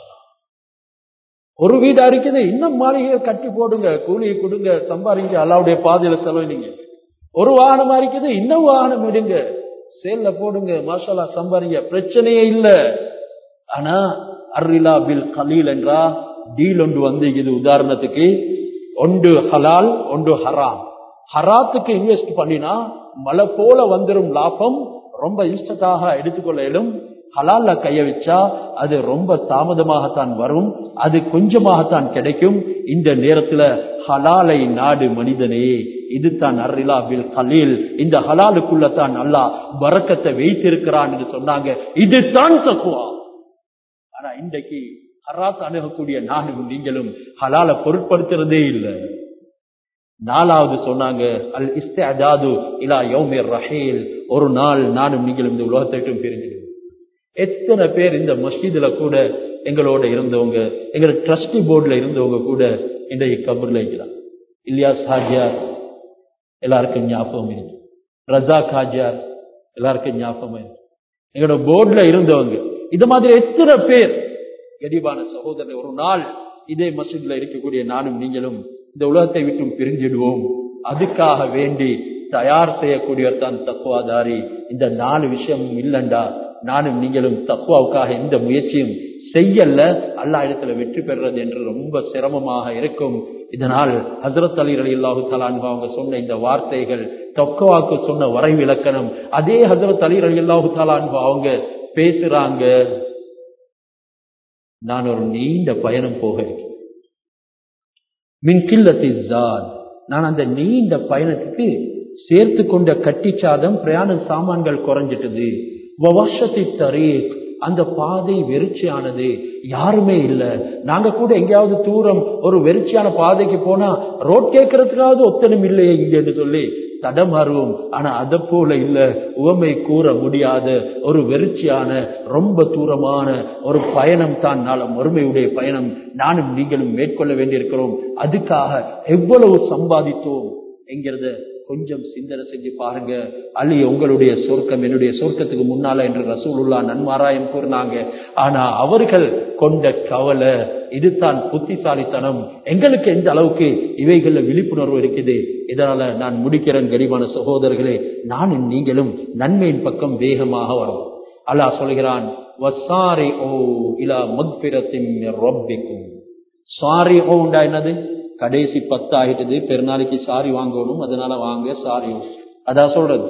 ஒரு வீடா இருக்குது இன்னும் மாளிகையை கட்டி போடுங்க கூலியை கொடுங்க சம்பாதிங்க அல்லாவுடைய பாதையில செலவிடுங்க ஒரு வாகனமா இருக்குது இன்னும் வாகனம் விடுங்க சேல்ல போடுங்க மாஷாலா சம்பாதிங்க பிரச்சனையே இல்ல ஆனா அர்ரிலா பில் கலீல் என்றா டீல் ஒன்று வந்து இது உதாரணத்துக்கு ஒன்று ஹலால் ஒன்று ஹராம் ஹராத்துக்கு இன்வெஸ்ட் பண்ணினா மலை போல வந்துடும் லாபம் ரொம்ப இன்ஸ்டட்டாக எடுத்துக்கொள்ள இயலும் ஹலால்ல கைய வச்சா அது ரொம்ப தாமதமாகத்தான் வரும் அது கொஞ்சமாகத்தான் கிடைக்கும் இந்த நேரத்துல ஹலாலை நாடு மனிதனே இது தான் அர்ரிலா பில் கலீல் இந்த ஹலாலுக்குள்ள தான் அல்லாஹ் வரக்கத்தை வைத்திருக்கிறான் என்று சொன்னாங்க இது தான் தக்குவா ஆனா இன்றைக்கு ஹராத் அணுகக்கூடிய நானும் நீங்களும் ஹலால பொருட்படுத்துறதே இல்லை நாலாவது சொன்னாங்க அல் இஸ்தாது இலா யௌமிர் ரஹீல் ஒரு நாள் நானும் நீங்களும் இந்த உலகத்தை விட்டும் பிரிஞ்சிடும் எத்தனை பேர் இந்த மஸ்ஜிதுல கூட எங்களோட இருந்தவங்க எங்க ட்ரஸ்டி போர்டுல இருந்தவங்க கூட இன்றைய கபர்ல இருக்கிறான் இலியாஸ் ஹாஜியார் எல்லாருக்கும் ஞாபகம் இருக்கு ரஜாக் ஹாஜியார் எல்லாருக்கும் ஞாபகம் இருக்கு எங்களோட போர்டுல இருந்தவங்க இது மாதிரி எத்தனை பேர் கடிபான சகோதரர் ஒரு நாள் இதே மசூத்ல இருக்கக்கூடிய நானும் நீங்களும் இந்த உலகத்தை விட்டும் பிரிஞ்சிடுவோம் அதுக்காக வேண்டி தயார் செய்யக்கூடியவர் தான் தக்குவாதாரி இந்த நாலு விஷயம் இல்லண்டா நானும் நீங்களும் தக்குவாவுக்காக எந்த முயற்சியும் செய்யல அல்லா இடத்துல வெற்றி பெறுறது என்று ரொம்ப சிரமமாக இருக்கும் இதனால் ஹசரத் அலி அலி அல்லாஹு தலான்பா அவங்க சொன்ன இந்த வார்த்தைகள் தொக்கவாக்கு சொன்ன வரை விளக்கணம் அதே ஹசரத் அலி அலி அல்லாஹு தலான்பா அவங்க பேசுறாங்க நான் ஒரு நீண்ட பயணம் போக இருக்கேன் மின்கில்லத்தி ஜாத் நான் அந்த நீண்ட பயணத்துக்கு சேர்த்து கொண்ட கட்டிச்சாதம் பிரயாண சாமான்கள் குறைஞ்சிட்டது தரீக் அந்த பாதை வெறிச்சியானது யாருமே இல்ல நாங்க கூட எங்கேயாவது தூரம் ஒரு வெறிச்சியான பாதைக்கு போனா ரோட் கேட்கறதுக்காவது ஒத்தனம் இல்லையே இங்கன்னு சொல்லி தடமாறுவோம் ஆனா அதை போல இல்ல உவமை கூற முடியாத ஒரு வெறிச்சியான ரொம்ப தூரமான ஒரு பயணம் தான் நாளம் மறுமையுடைய பயணம் நானும் நீங்களும் மேற்கொள்ள வேண்டியிருக்கிறோம் அதுக்காக எவ்வளவு சம்பாதித்தோம் என்கிறத கொஞ்சம் சிந்தனை செஞ்சு பாருங்க அலி உங்களுடைய சொர்க்கம் என்னுடைய சொர்க்கத்துக்கு முன்னால என்று ரசூலுல்லா நன்மாராயம் கூறினாங்க ஆனா அவர்கள் கொண்ட கவலை இதுதான் புத்திசாலித்தனம் எங்களுக்கு எந்த அளவுக்கு இவைகள்ல விழிப்புணர்வு இருக்குது இதனால நான் முடிக்கிறேன் கரிமான சகோதரர்களே நானும் நீங்களும் நன்மையின் பக்கம் வேகமாக வரும் அல்லாஹ் சொல்கிறான் வசாரி ஓ இலா மத்பிரத்தின் ரொப்பிக்கும் சாரி ஓ உண்டா என்னது கடைசி பத்து ஆகிட்டது பெருநாளைக்கு சாரி வாங்கணும் அதனால வாங்க சாரியோ அதான் சொல்றது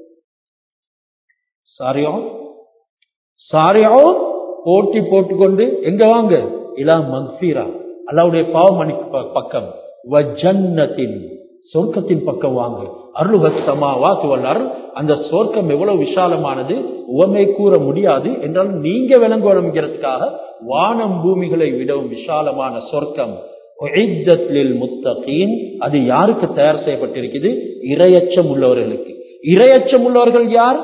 சாரியோ சாரியோ போட்டி போட்டுக்கொண்டு எங்க வாங்க இலா மக்ஃபீரா அல்லாவுடைய பாவமணி பக்கம் வஜன்னத்தின் சொர்க்கத்தின் பக்கம் வாங்க அருள்வசமாவா துவல்லார் அந்த சொர்க்கம் எவ்வளவு விசாலமானது உவமை கூற முடியாது என்றால் நீங்க விளங்குவனம்ங்கிறதுக்காக வானம் பூமிகளை விடவும் விசாலமான சொர்க்கம் முத்தகீன் அது யாருக்கு தயார் செய்யப்பட்டிருக்குது இரையச்சம் உள்ளவர்களுக்கு இரையச்சம் உள்ளவர்கள் யார்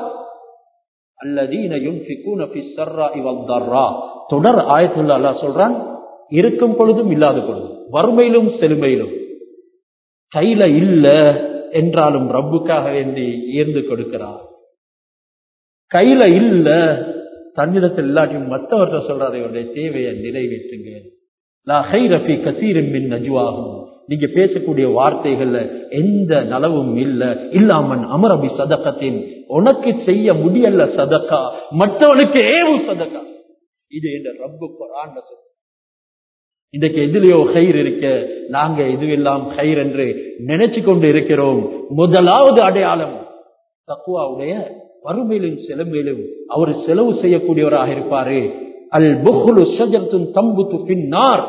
தொடர் ஆயத்துள்ள அல்லா சொல்றான் இருக்கும் பொழுதும் இல்லாத பொழுதும் வறுமையிலும் செழுமையிலும் கையில இல்ல என்றாலும் ரப்புக்காக வேண்டி ஈர்ந்து கொடுக்கிறார் கையில இல்ல தன்னிடத்தில் இல்லாட்டியும் மற்றவர்கிட்ட சொல்றாரு இவருடைய தேவையை நிறைவேற்றுங்க நீங்க பேசக்கூடிய வார்த்தைகள்ல எந்த நலவும் இல்ல இல்லாமன் அமரபி சதக்கத்தின் உனக்கு செய்ய முடியல சதக்கா மற்றவனுக்கு ஏவும் சதக்கா இது என்ற ரப்பு குரான் இன்றைக்கு எதிலேயோ கயிர் இருக்க நாங்க இதுவெல்லாம் கயிர் என்று நினைச்சு கொண்டு இருக்கிறோம் முதலாவது அடையாளம் தக்குவாவுடைய வறுமையிலும் செலவிலும் அவர் செலவு செய்யக்கூடியவராக இருப்பாரு அல் புஹ்லு ஷஜரத்துன் தம்புத்து பின்னார்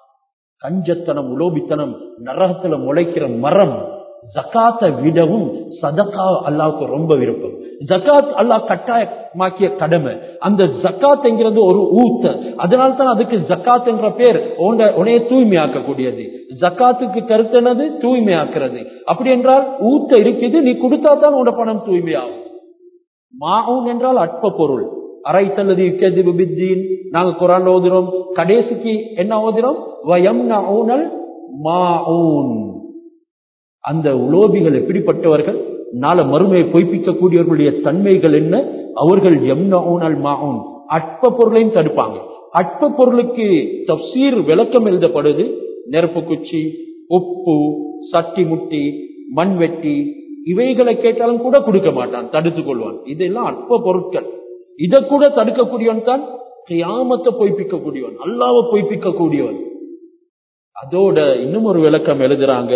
கஞ்சத்தனம் உலோபித்தனம் நரகத்துல முளைக்கிற மரம் ஜக்காத்தை விடவும் சதக்கா அல்லாவுக்கு ரொம்ப விருப்பம் ஜக்காத் அல்லாஹ் கட்டாயமாக்கிய கடமை அந்த ஜக்காத்ங்கிறது ஒரு ஊத்த அதனால தான் அதுக்கு ஜக்காத் என்ற பேர் உனைய தூய்மையாக்கக்கூடியது ஜக்காத்துக்கு கருத்தனது தூய்மையாக்குறது அப்படி என்றால் ஊத்த இருக்குது நீ கொடுத்தா தான் உன பணம் தூய்மையாகும் மாவுன் என்றால் அற்ப பொருள் அரைத்தல்லது யுக்கதிபு பித்தீன் நாங்க குரான் ஓதுறோம் கடைசிக்கு என்ன ஓதுறோம் வயம் நவுனல் மாவுன் அந்த உலோபிகள் எப்படிப்பட்டவர்கள் நாள மறுமையை பொய்ப்பிக்கக்கூடியவர்களுடைய தன்மைகள் என்ன அவர்கள் எம்னவுனல் மாவுன் அற்ப பொருளையும் தடுப்பாங்க அற்ப பொருளுக்கு தப்சீர் விளக்கம் எழுதப்படுது நெருப்பு குச்சி உப்பு சட்டி முட்டி மண்வெட்டி இவைகளை கேட்டாலும் கூட கொடுக்க மாட்டான் தடுத்துக் கொள்வான் இதெல்லாம் அற்ப பொருட்கள் இதை கூட தடுக்கக்கூடியவன் தான் கியாமத்தை பொய்ப்பிக்கக்கூடியவன் அல்லாவை பொய்ப்பிக்கக்கூடியவன் அதோட இன்னும் ஒரு விளக்கம் எழுதுறாங்க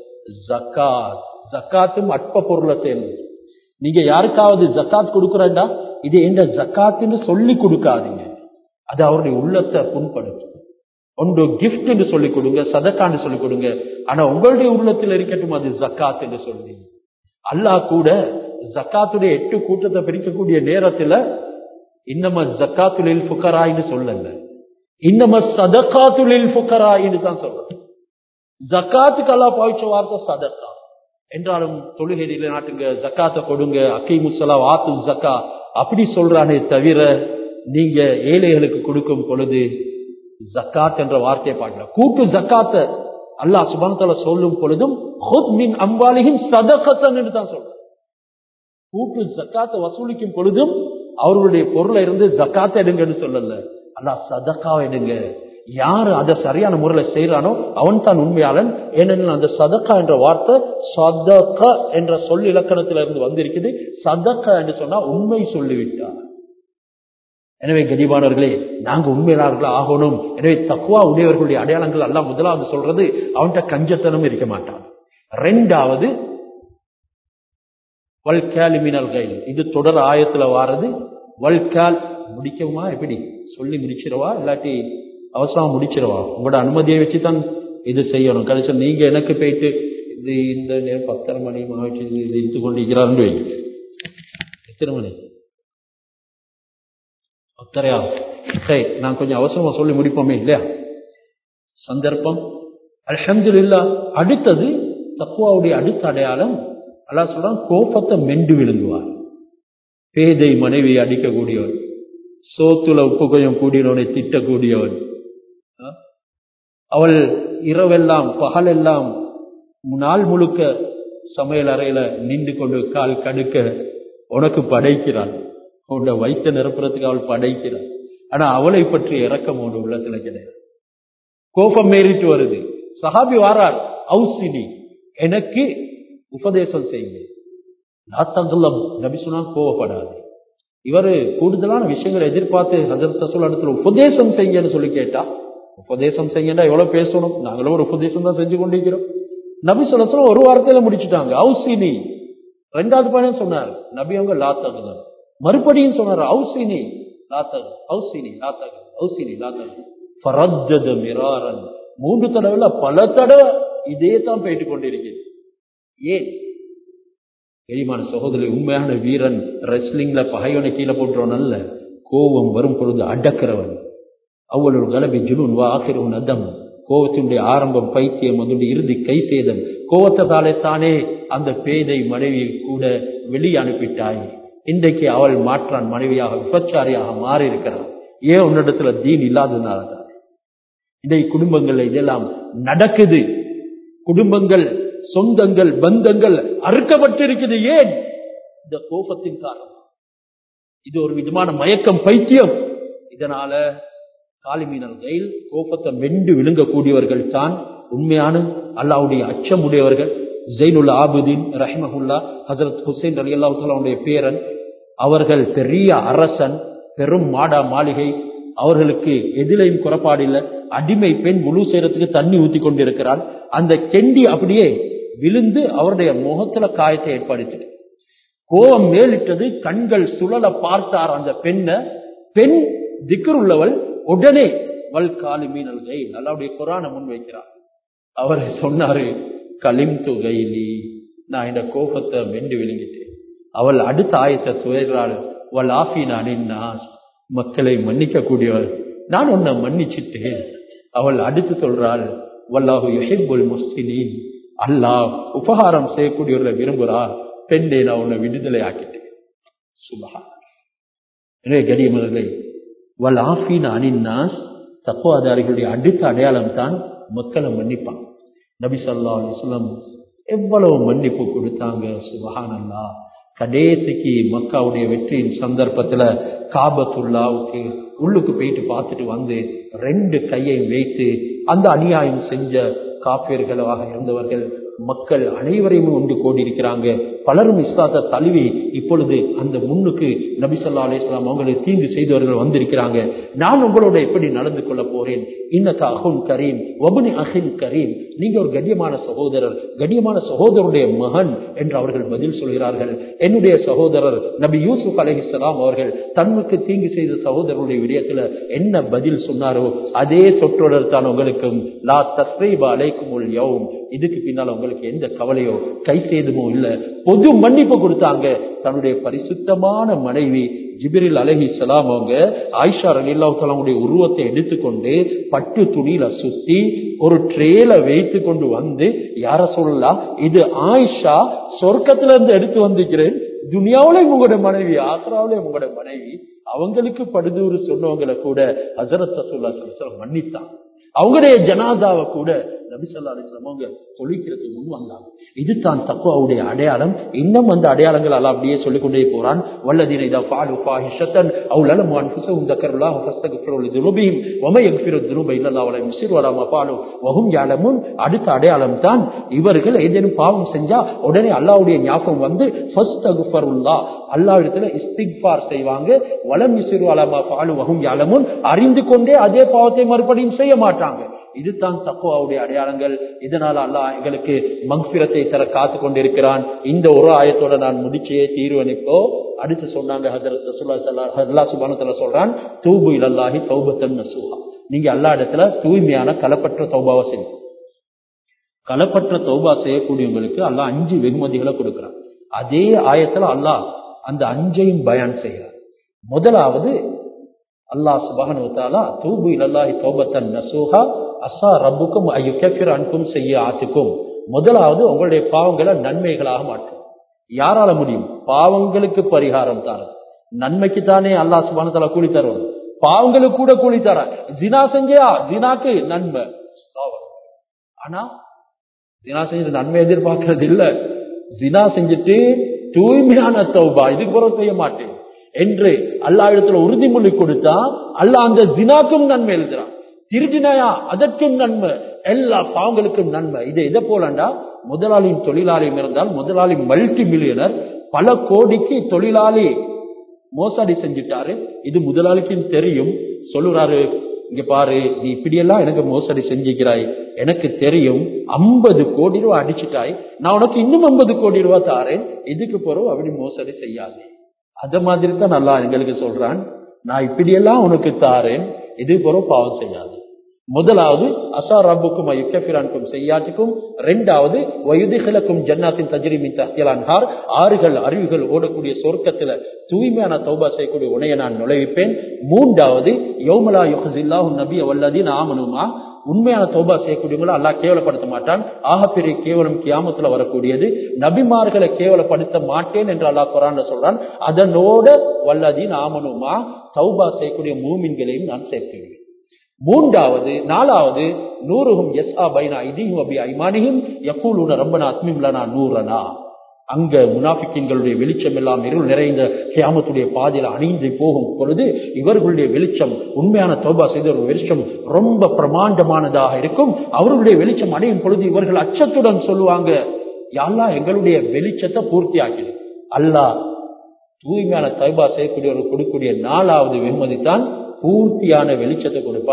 ஜக்காத் ஜக்காத்தும் அற்ப பொருளை சேர்ந்தது நீங்க யாருக்காவது ஜக்காத் கொடுக்குறா இது எந்த ஜக்காத்துன்னு சொல்லி கொடுக்காதீங்க அது அவருடைய உள்ளத்தை புண்படுத்தும் ஒன்று கிஃப்ட் என்று சொல்லிக் கொடுங்க சதக்கான்னு சொல்லிக் கொடுங்க ஆனா உங்களுடைய உள்ளத்தில் இருக்கட்டும் அது ஜக்காத் என்று சொல்லி அல்லாஹ் கூட ஜக்காத்துடைய எட்டு கூட்டத்தை பிரிக்கக்கூடிய நேரத்துல இன்னம ஜக்காத்துலில் புக்கராயின்னு சொல்லல இன்னம சதக்காத்துலில் புக்கராயின்னு தான் சொல்றது ஜக்காத்துக்கு அல்லா பாய்ச்ச வார்த்தை சதக்கா என்றாலும் தொழுகை நாட்டுங்க ஜக்காத்தை கொடுங்க அக்கை முசலா வாத்து ஜக்கா அப்படி சொல்றானே தவிர நீங்க ஏழைகளுக்கு கொடுக்கும் பொழுது ஜக்காத் என்ற வார்த்தையை பாடல கூட்டு ஜக்காத்த அல்லாஹ் சுபானத்தால சொல்லும் பொழுதும் அம்பாலியும் சதக்கத்தன் என்று தான் சொல்ற கூட்டு ஜக்காத்தை வசூலிக்கும் பொழுதும் அவர்களுடைய பொருளை இருந்து ஜக்காத்தை எடுங்கன்னு சொல்லல அல்லாஹ் சதக்கா எடுங்க யாரு அதை சரியான முறையில செய்யறானோ அவன் தான் உண்மையாளன் ஏனெனில் அந்த சதக்கா என்ற வார்த்தை சதக்க என்ற சொல் இலக்கணத்தில இருந்து வந்திருக்குது சதக்கா என்று சொன்னா உண்மை சொல்லிவிட்டார் எனவே கதிபானவர்களே நாங்க உண்மையாளர்கள் ஆகணும் எனவே தக்குவா உடையவர்களுடைய அடையாளங்கள் எல்லாம் முதலாவது சொல்றது அவன்கிட்ட கஞ்சத்தனம் இருக்க மாட்டான் ரெண்டாவது வல்காலி மினல் கைல் இது தொடர் ஆயத்துல வாரது வல்கால் முடிக்கவுமா எப்படி சொல்லி முடிச்சிடவா இல்லாட்டி அவசரமா முடிச்சிடவா உங்களோட அனுமதியை வச்சு தான் இது செய்யணும் கடைசி நீங்க எனக்கு போயிட்டு இது இந்த நேரம் பத்தரை மணி மாவச்சு இது இருந்து கொண்டிருக்கிறான்னு வைங்க எத்தனை மணி பத்தரையா சரி நான் கொஞ்சம் அவசரமா சொல்லி முடிப்போமே இல்லையா சந்தர்ப்பம் அலமது இல்லா அடுத்தது தக்குவாவுடைய அடுத்த அடையாளம் அல்லா சொல்றான் கோபத்தை மெண்டு விழுங்குவார் பேதை மனைவியை அடிக்கக்கூடியவர் சோத்துல உப்பு கொஞ்சம் கூடினவனை திட்டக்கூடியவன் அவள் இரவெல்லாம் பகலெல்லாம் நாள் முழுக்க சமையல் அறையில நின்று கொண்டு கால் கடுக்க உனக்கு படைக்கிறாள் உன்னோட வைத்த நிரப்புறதுக்கு அவள் படைக்கிறாள் ஆனா அவளை பற்றி இறக்கம் உன் உள்ளத்துல கிடையாது கோபம் மேறிட்டு வருது சஹாபி வாரார் அவுசினி எனக்கு உபதேசம் செய்யுங்க நாத்தங்குள்ளம் நபி சொன்னா கோவப்படாது இவரு கூடுதலான விஷயங்களை எதிர்பார்த்து ஹசரத் ரசூல் இடத்துல உபதேசம் செய்யுங்கன்னு சொல்லி கேட்டா உபதேசம் செய்யண்டா எவ்வளவு பேசணும் நாங்களும் ஒரு உபதேசம் தான் செஞ்சு கொண்டிருக்கிறோம் நபி சொல்ல ஒரு வார்த்தையில முடிச்சுட்டாங்க அவுசினி ரெண்டாவது பையன் சொன்னார் நபி அவங்க லாத்தகுதம் மறுபடியும் சொன்னார் அவுசினி லாத்தகு அவுசினி லாத்தகு அவுசினி லாத்தகு ஃபரஜத மிராரன் மூன்று தடவைல பல தடவை இதே தான் போயிட்டு கொண்டிருக்கிறது ஏன் பெரியமான சகோதரி உண்மையான வீரன் ரெஸ்லிங்ல பகைவனை கீழே போட்டுறவன் அல்ல கோபம் வரும் பொழுது அடக்கிறவன் அவ்வளவு கலபி ஜுனூன் வா ஆகிரவன் அதம் கோபத்தினுடைய ஆரம்பம் பைத்தியம் அதனுடைய இறுதி கை சேதம் கோபத்தாலே தானே அந்த பேதை மனைவியை கூட வெளியே அனுப்பிட்டாய் இன்றைக்கு அவள் மாற்றான் மனைவியாக விபச்சாரியாக மாறி இருக்கிறான் ஏன் உன்னிடத்துல தீன் இல்லாததுனாலதான் இன்றைக்கு குடும்பங்கள்ல இதெல்லாம் நடக்குது குடும்பங்கள் சொந்தங்கள் பந்தங்கள் அறுக்கப்பட்டிருக்குது ஏன் இந்த கோபத்தின் காரணம் இது ஒரு விதமான மயக்கம் பைத்தியம் இதனால காலிமீனல் கையில் கோபத்தை மெண்டு விழுங்கக்கூடியவர்கள் தான் உண்மையான அல்லாவுடைய அச்சம் உடையவர்கள் ஜெயினுல் ஆபுதீன் ரஹ்மஹுல்லா ஹசரத் ஹுசைன் அலி அல்லாவுடைய பேரன் அவர்கள் பெரிய அரசன் பெரும் மாடா மாளிகை அவர்களுக்கு எதிலையும் குறைபாடு இல்லை அடிமை பெண் முழு சேரத்துக்கு தண்ணி ஊத்தி கொண்டிருக்கிறாள் அந்த கெண்டி அப்படியே விழுந்து அவருடைய முகத்துல காயத்தை ஏற்படுத்திட்டு கோபம் மேலிட்டது கண்கள் சுழல பார்த்தார் அந்த பெண்ணை பெண் திக்கர் உள்ளவள் உடனே வல் காலி மீனல் கை அல்லாவுடைய குரான முன் வைக்கிறார் அவர் சொன்னாரு கலிம் துகைலி நான் இந்த கோபத்தை வெண்டு விழுங்கிட்டேன் அவள் அடுத்த ஆயத்தை துயர்றாள் வல் ஆஃபி நான் மக்களை மன்னிக்க கூடியவள் நான் உன்னை மன்னிச்சிட்டேன் அவள் அடுத்து சொல்றாள் வல்லாஹு யுஹிப்புல் முஸ்லிமீன் அல்லாஹ் உபகாரம் செய்யக்கூடியவர்களை விரும்புறா பெண்ணே நான் உன்னை விடுதலை ஆக்கிட்டேன் சுபஹா எனவே கடியமர்களே வல் ஆஃபீன் அனின்னாஸ் தக்குவாதாரிகளுடைய அடுத்த அடையாளம் தான் மக்களை மன்னிப்பாங்க நபி சொல்லா அலிஸ்லாம் எவ்வளவு மன்னிப்பு கொடுத்தாங்க சுபஹான் அல்லா கடைசிக்கு மக்காவுடைய வெற்றியின் சந்தர்ப்பத்துல காபத்துல்லாவுக்கு உள்ளுக்கு போயிட்டு பார்த்துட்டு வந்து ரெண்டு கையை வைத்து அந்த அநியாயம் செஞ்ச காப்பியர்களாக இருந்தவர்கள் மக்கள் அனைவரையும் ஒன்று கூடியிருக்கிறாங்க பலரும் இஸ்லாத்தை தழுவி இப்பொழுது அந்த முன்னுக்கு நபிசல்லா அலிஸ்லாம் அவங்களுக்கு தீங்கு செய்தவர்கள் வந்திருக்கிறாங்க நான் உங்களோட எப்படி நடந்து கொள்ள போறேன் இன்னக்க அஹுன் கரீம் ஒபுனி அஹின் கரீம் நீங்க ஒரு கண்ணியமான சகோதரர் கண்ணியமான சகோதரருடைய மகன் என்று அவர்கள் பதில் சொல்கிறார்கள் என்னுடைய சகோதரர் நபி யூசுப் அலஹிஸ்லாம் அவர்கள் தன்னுக்கு தீங்கு செய்த சகோதரருடைய விடயத்துல என்ன பதில் சொன்னாரோ அதே சொற்றொடர் தான் உங்களுக்கும் லா தஸ்ரீபா அலைக்கும் யவும் இதுக்கு பின்னால் உங்களுக்கு எந்த கவலையோ கை சேதமோ இல்ல பொது மன்னிப்பு கொடுத்தாங்க தன்னுடைய பரிசுத்தமான மனைவி ஜிபிரில் அலஹி சலாம் அவங்க ஆயிஷா ரலில்லாவுடைய உருவத்தை எடுத்துக்கொண்டு பட்டு துணியில சுத்தி ஒரு ட்ரேல வைத்து கொண்டு வந்து யார சொல்லலாம் இது ஆயிஷா சொர்க்கத்துல இருந்து எடுத்து வந்திருக்கிறேன் துனியாவிலே உங்களுடைய மனைவி ஆக்ராவிலே உங்களுடைய மனைவி அவங்களுக்கு படுதூறு சொன்னவங்களை கூட ஹசரத் ரசூல்லா சொல்ல மன்னித்தான் அவங்களுடைய ஜனாதாவை கூட நபிசல்லா அலிஸ்லாம் அவங்க தொழிக்கிறதுக்கு முன் வந்தாங்க இதுதான் தக்குவாவுடைய அடையாளம் இன்னும் அந்த அடையாளங்கள் எல்லாம் அப்படியே சொல்லிக் கொண்டே போறான் வல்லதீன இதா ஃபாலு ஃபாஹிஷத்தன் அவுலல முன்ஃபுஸஹும் தக்கருல்லாஹு ஃபஸ்தக்ஃபிரு லிதுனுபிஹிம் வமை யக்ஃபிரு துனுப இல்லல்லாஹு வலா யுஸிரு வலா மா ஃபாலு வஹும் யஅலமுன் அடுத்த அடையாளம் தான் இவர்கள் ஏதேனும் பாவம் செஞ்சா உடனே அல்லாஹ்வுடைய ஞாபகம் வந்து ஃபஸ்தக்ஃபருல்லாஹ் அல்லாஹ்விடத்துல இஸ்திக்ஃபார் செய்வாங்க வலம் யுஸிரு வலா மா ஃபாலு வஹும் யஅலமுன் அறிந்து கொண்டே அதே பாவத்தை மறுபடியும் செய்ய மாட்டாங்க இதுதான் தக்குவாவுடைய அடையாளங்கள் இதனால அல்லாஹ் எங்களுக்கு மங்பிரத்தை தர காத்து கொண்டிருக்கிறான் இந்த ஒரு ஆயத்தோட நான் முடிச்சே தீர்வனிப்போ அடுத்து சொன்னாங்க ஹசரத் அல்லா சுபானத்துல சொல்றான் தூபு இலல்லாஹி தௌபத்தன் நசூஹா நீங்க அல்லா இடத்துல தூய்மையான களப்பற்ற தௌபாவை செய்யும் களப்பற்ற தௌபா செய்யக்கூடியவங்களுக்கு அல்லாஹ் அஞ்சு வெகுமதிகளை கொடுக்கிறான் அதே ஆயத்துல அல்லாஹ் அந்த அஞ்சையும் பயான் செய்கிறார் முதலாவது அல்லாஹ் சுபகனுத்தாலா தூபு இலல்லாஹி தௌபத்தன் நசூஹா அசா ரப்புக்கும் ஐயுக்கபிர் அன்பும் செய்ய ஆத்துக்கும் முதலாவது உங்களுடைய பாவங்களை நன்மைகளாக மாற்றும் யாரால முடியும் பாவங்களுக்கு பரிகாரம் தாரது நன்மைக்கு தானே அல்லா சுபானத்தால கூலி தருவோம் பாவங்களுக்கு கூட கூலி தர ஜினா செஞ்சா ஜினாக்கு நன்மை ஆனா ஜினா செஞ்ச நன்மை எதிர்பார்க்கறது இல்ல ஜினா செஞ்சுட்டு தூய்மையான தௌபா இதுக்கு பிறகு செய்ய மாட்டேன் என்று அல்லா இடத்துல உறுதிமொழி கொடுத்தா அல்லா அந்த ஜினாக்கும் நன்மை எழுதுறான் திருடினாயா அதற்கும் நன்மை எல்லா பாவங்களுக்கும் நன்மை இது எதை போலண்டா முதலாளியும் தொழிலாளியும் இருந்தால் முதலாளி மல்டி மில்லியனர் பல கோடிக்கு தொழிலாளி மோசடி செஞ்சுட்டாரு இது முதலாளிக்கும் தெரியும் சொல்லுறாரு இங்க பாரு நீ இப்படியெல்லாம் எனக்கு மோசடி செஞ்சுக்கிறாய் எனக்கு தெரியும் ஐம்பது கோடி ரூபாய் அடிச்சுட்டாய் நான் உனக்கு இன்னும் ஐம்பது கோடி ரூபாய் தாரேன் இதுக்கு பிறகு அப்படி மோசடி செய்யாது அத மாதிரி தான் நல்லா எங்களுக்கு சொல்றான் நான் இப்படியெல்லாம் உனக்கு தாரேன் இது பிறகு பாவம் செய்யாது முதலாவது அசா ரப்புக்கும் யுக்கபிரானுக்கும் செய்யாச்சுக்கும் ரெண்டாவது வயுதிகளுக்கும் ஜன்னாத்தின் தஜிரிமின் தஹ்யலான்ஹார் ஆறுகள் அருவிகள் ஓடக்கூடிய சொர்க்கத்துல தூய்மையான தௌபா செய்யக்கூடிய உனைய நான் நுழைவிப்பேன் மூன்றாவது யோமலா யுஹில்லாஹு நபி வல்லதீன் ஆமனுமா உண்மையான தௌபா செய்யக்கூடியவங்களை அல்லா கேவலப்படுத்த மாட்டான் ஆகப்பெரிய கேவலம் கியாமத்துல வரக்கூடியது நபிமார்களை கேவலப்படுத்த மாட்டேன் என்று அல்லாஹ் குரான் சொல்றான் அதனோட வல்லதீன் ஆமனுமா தௌபா செய்யக்கூடிய மூமின்களையும் நான் சேர்க்கிறேன் மூன்றாவது நாலாவது நூறுகும் எஸ் ஆ பைனா இதியும் அபி ஐமானியும் எப்பூலூன ரப்பனா அத்மிம்லனா நூறனா அங்க முனாஃபிக்கின்களுடைய வெளிச்சம் எல்லாம் இருள் நிறைந்த கியாமத்துடைய பாதையில அணிந்து போகும் பொழுது இவர்களுடைய வெளிச்சம் உண்மையான தோபா செய்த ஒரு வெளிச்சம் ரொம்ப பிரமாண்டமானதாக இருக்கும் அவர்களுடைய வெளிச்சம் அடையும் பொழுது இவர்கள் அச்சத்துடன் சொல்லுவாங்க யாழ்லா எங்களுடைய வெளிச்சத்தை பூர்த்தி ஆக்கிடு அல்லாஹ் தூய்மையான தௌபா செய்யக்கூடியவர்கள் கொடுக்கக்கூடிய நாலாவது வெகுமதி தான் பூர்த்தியான வெளிச்சத்தை கொடுப்பான்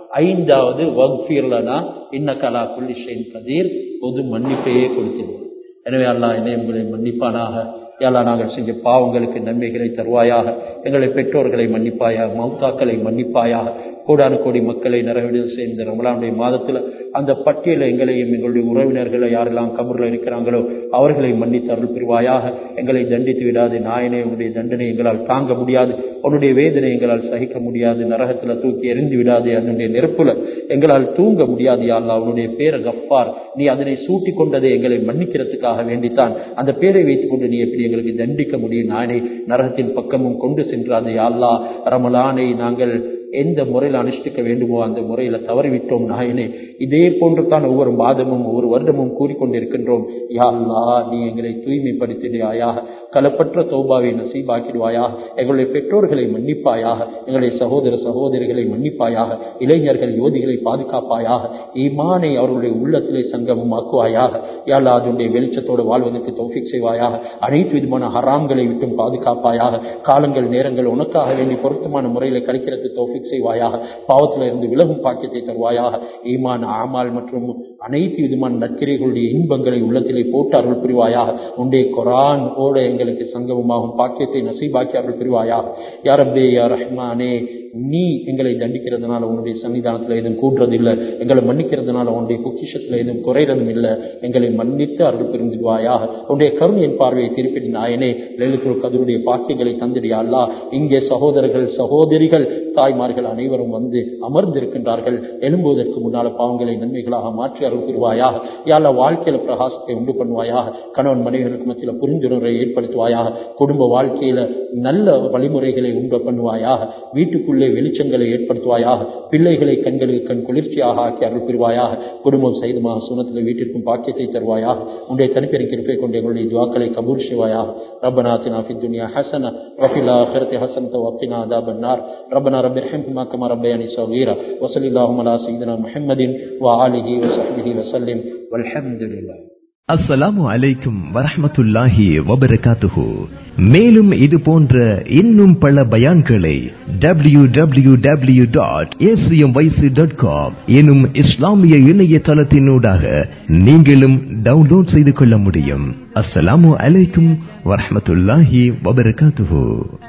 ஐந்தாவது வக்ஃபீர்லனா இன்னகலா குல்லி ஷைன் கதீர் பொது மன்னிப்பையே கொடுத்திருவோம் எனவே அல்லாஹ் என்னை உங்களை மன்னிப்பானாக யாலா நாங்கள் செஞ்ச பாவங்களுக்கு நன்மைகளை தருவாயாக எங்களை பெற்றோர்களை மன்னிப்பாயாக மௌத்தாக்களை மன்னிப்பாயாக கோடானு கோடி மக்களை நிறைவேறல் செய்த ரமலானுடைய மாதத்தில் அந்த பட்டியலை எங்களையும் எங்களுடைய உறவினர்களை யாரெல்லாம் கபூரில் இருக்கிறாங்களோ அவர்களை மன்னித்து அருள் புரிவாயாக எங்களை தண்டித்து விடாது நாயனே உன்னுடைய தண்டனை எங்களால் தாங்க முடியாது உன்னுடைய வேதனை எங்களால் சகிக்க முடியாது நரகத்தில் தூக்கி எறிந்து விடாது அதனுடைய நெருப்புல எங்களால் தூங்க முடியாது யாழ்லா அவனுடைய பேரை கஃபார் நீ அதனை சூட்டி கொண்டதை எங்களை மன்னிக்கிறதுக்காக வேண்டித்தான் அந்த பேரை வைத்துக் கொண்டு நீ எப்படி எங்களுக்கு தண்டிக்க முடியும் நானே நரகத்தின் பக்கமும் கொண்டு சென்றாது யாழ்லா ரமலானை நாங்கள் எந்த முறையில் அனுஷ்டிக்க வேண்டுமோ அந்த முறையில் தவறிவிட்டோம் நாயனே இதே போன்று தான் ஒவ்வொரு மாதமும் ஒவ்வொரு வருடமும் கூறிக்கொண்டிருக்கின்றோம் யாழ்லா நீ எங்களை தூய்மைப்படுத்திடுவாயாக கலப்பற்ற தௌபாவை நசீபாக்கிடுவாயாக எங்களுடைய பெற்றோர்களை மன்னிப்பாயாக எங்களுடைய சகோதர சகோதரிகளை மன்னிப்பாயாக இளைஞர்கள் யோதிகளை பாதுகாப்பாயாக ஈமானை அவர்களுடைய உள்ளத்திலே சங்கமமாக்குவாயாக யாழ்லா அதனுடைய வெளிச்சத்தோடு வாழ்வதற்கு தௌஃபிக் செய்வாயாக அனைத்து விதமான ஹராம்களை விட்டும் பாதுகாப்பாயாக காலங்கள் நேரங்கள் உனக்காக வேண்டி பொருத்தமான முறையில் கழிக்கிறது தௌஃபிக் தௌஃபிக் செய்வாயாக பாவத்தில் இருந்து விலகும் பாக்கியத்தை தருவாயாக ஈமான் ஆமால் மற்றும் அனைத்து விதமான நற்கிரைகளுடைய இன்பங்களை உள்ளத்திலே போட்டு அருள் புரிவாயாக உண்டே குரான் ஓட எங்களுக்கு சங்கமமாகும் பாக்கியத்தை நசீபாக்கி அருள் புரிவாயாக யாரப்பே யார் ரஹ்மானே நீ எங்களை தண்டிக்கிறதுனால உன்னுடைய சன்னிதானத்தில் எதுவும் கூட்டுறதில்லை எங்களை மன்னிக்கிறதுனால உன்னுடைய பொக்கிஷத்தில் எதுவும் குறைறதும் இல்லை எங்களை மன்னித்து அருள் புரிந்துடுவாயாக உன்னுடைய கருணையின் பார்வையை திருப்பிடு நாயனே லலித்துல் கதருடைய பாக்கியங்களை தந்திடியா அல்லா இங்கே சகோதரர்கள் சகோதரிகள் தாய்மார்கள் அனைவரும் வந்து அமர்ந்திருக்கின்றார்கள் எழும்புவதற்கு முன்னால் பாவங்களை நன்மைகளாக மாற்றி அருள் புரிவாயாக யாழ வாழ்க்கையில பிரகாசத்தை உண்டு பண்ணுவாயாக கணவன் மனைவிகளுக்கு மத்தியில் புரிந்துணர்வை ஏற்படுத்துவாயாக குடும்ப வாழ்க்கையில நல்ல வழிமுறைகளை உண்டு பண்ணுவாயாக வீட்டுக்குள்ளே வெளிச்சங்களை ஏற்படுத்துவாயாக பிள்ளைகளை கண்களுக்கு கண் குளிர்ச்சியாக ஆக்கி அருள் புரிவாயாக குடும்பம் செய்துமாக சுனத்தில் வீட்டிற்கும் பாக்கியத்தை தருவாயாக உன்னுடைய தனிப்பெரும் கிருப்பை கொண்டு எங்களுடைய துவாக்களை கபூர் செய்வாயாக ربنا آتنا في الدنيا حسنة وفي الآخرة حسنة وقنا عذاب النار ربنا رب ارحمهما كما ربياني صغيرا وصلى اللهم على سيدنا محمد وآله وصحبه وسلم والحمد لله அஸ்ஸலாமு அலைக்கும் வரஹ்மத்துல்லாஹி வபரகாத்துஹு மேலும் இது போன்ற இன்னும் பல பயான்களை W W W dot dot com எனும் இஸ்லாமிய இணையதளத்தினூடாக நீங்களும் டவுன்லோட் செய்து கொள்ள முடியும் அஸ்ஸலாமு அலைக்கும் வரஹ்மத்துல்லாஹி வபரகாத்துஹு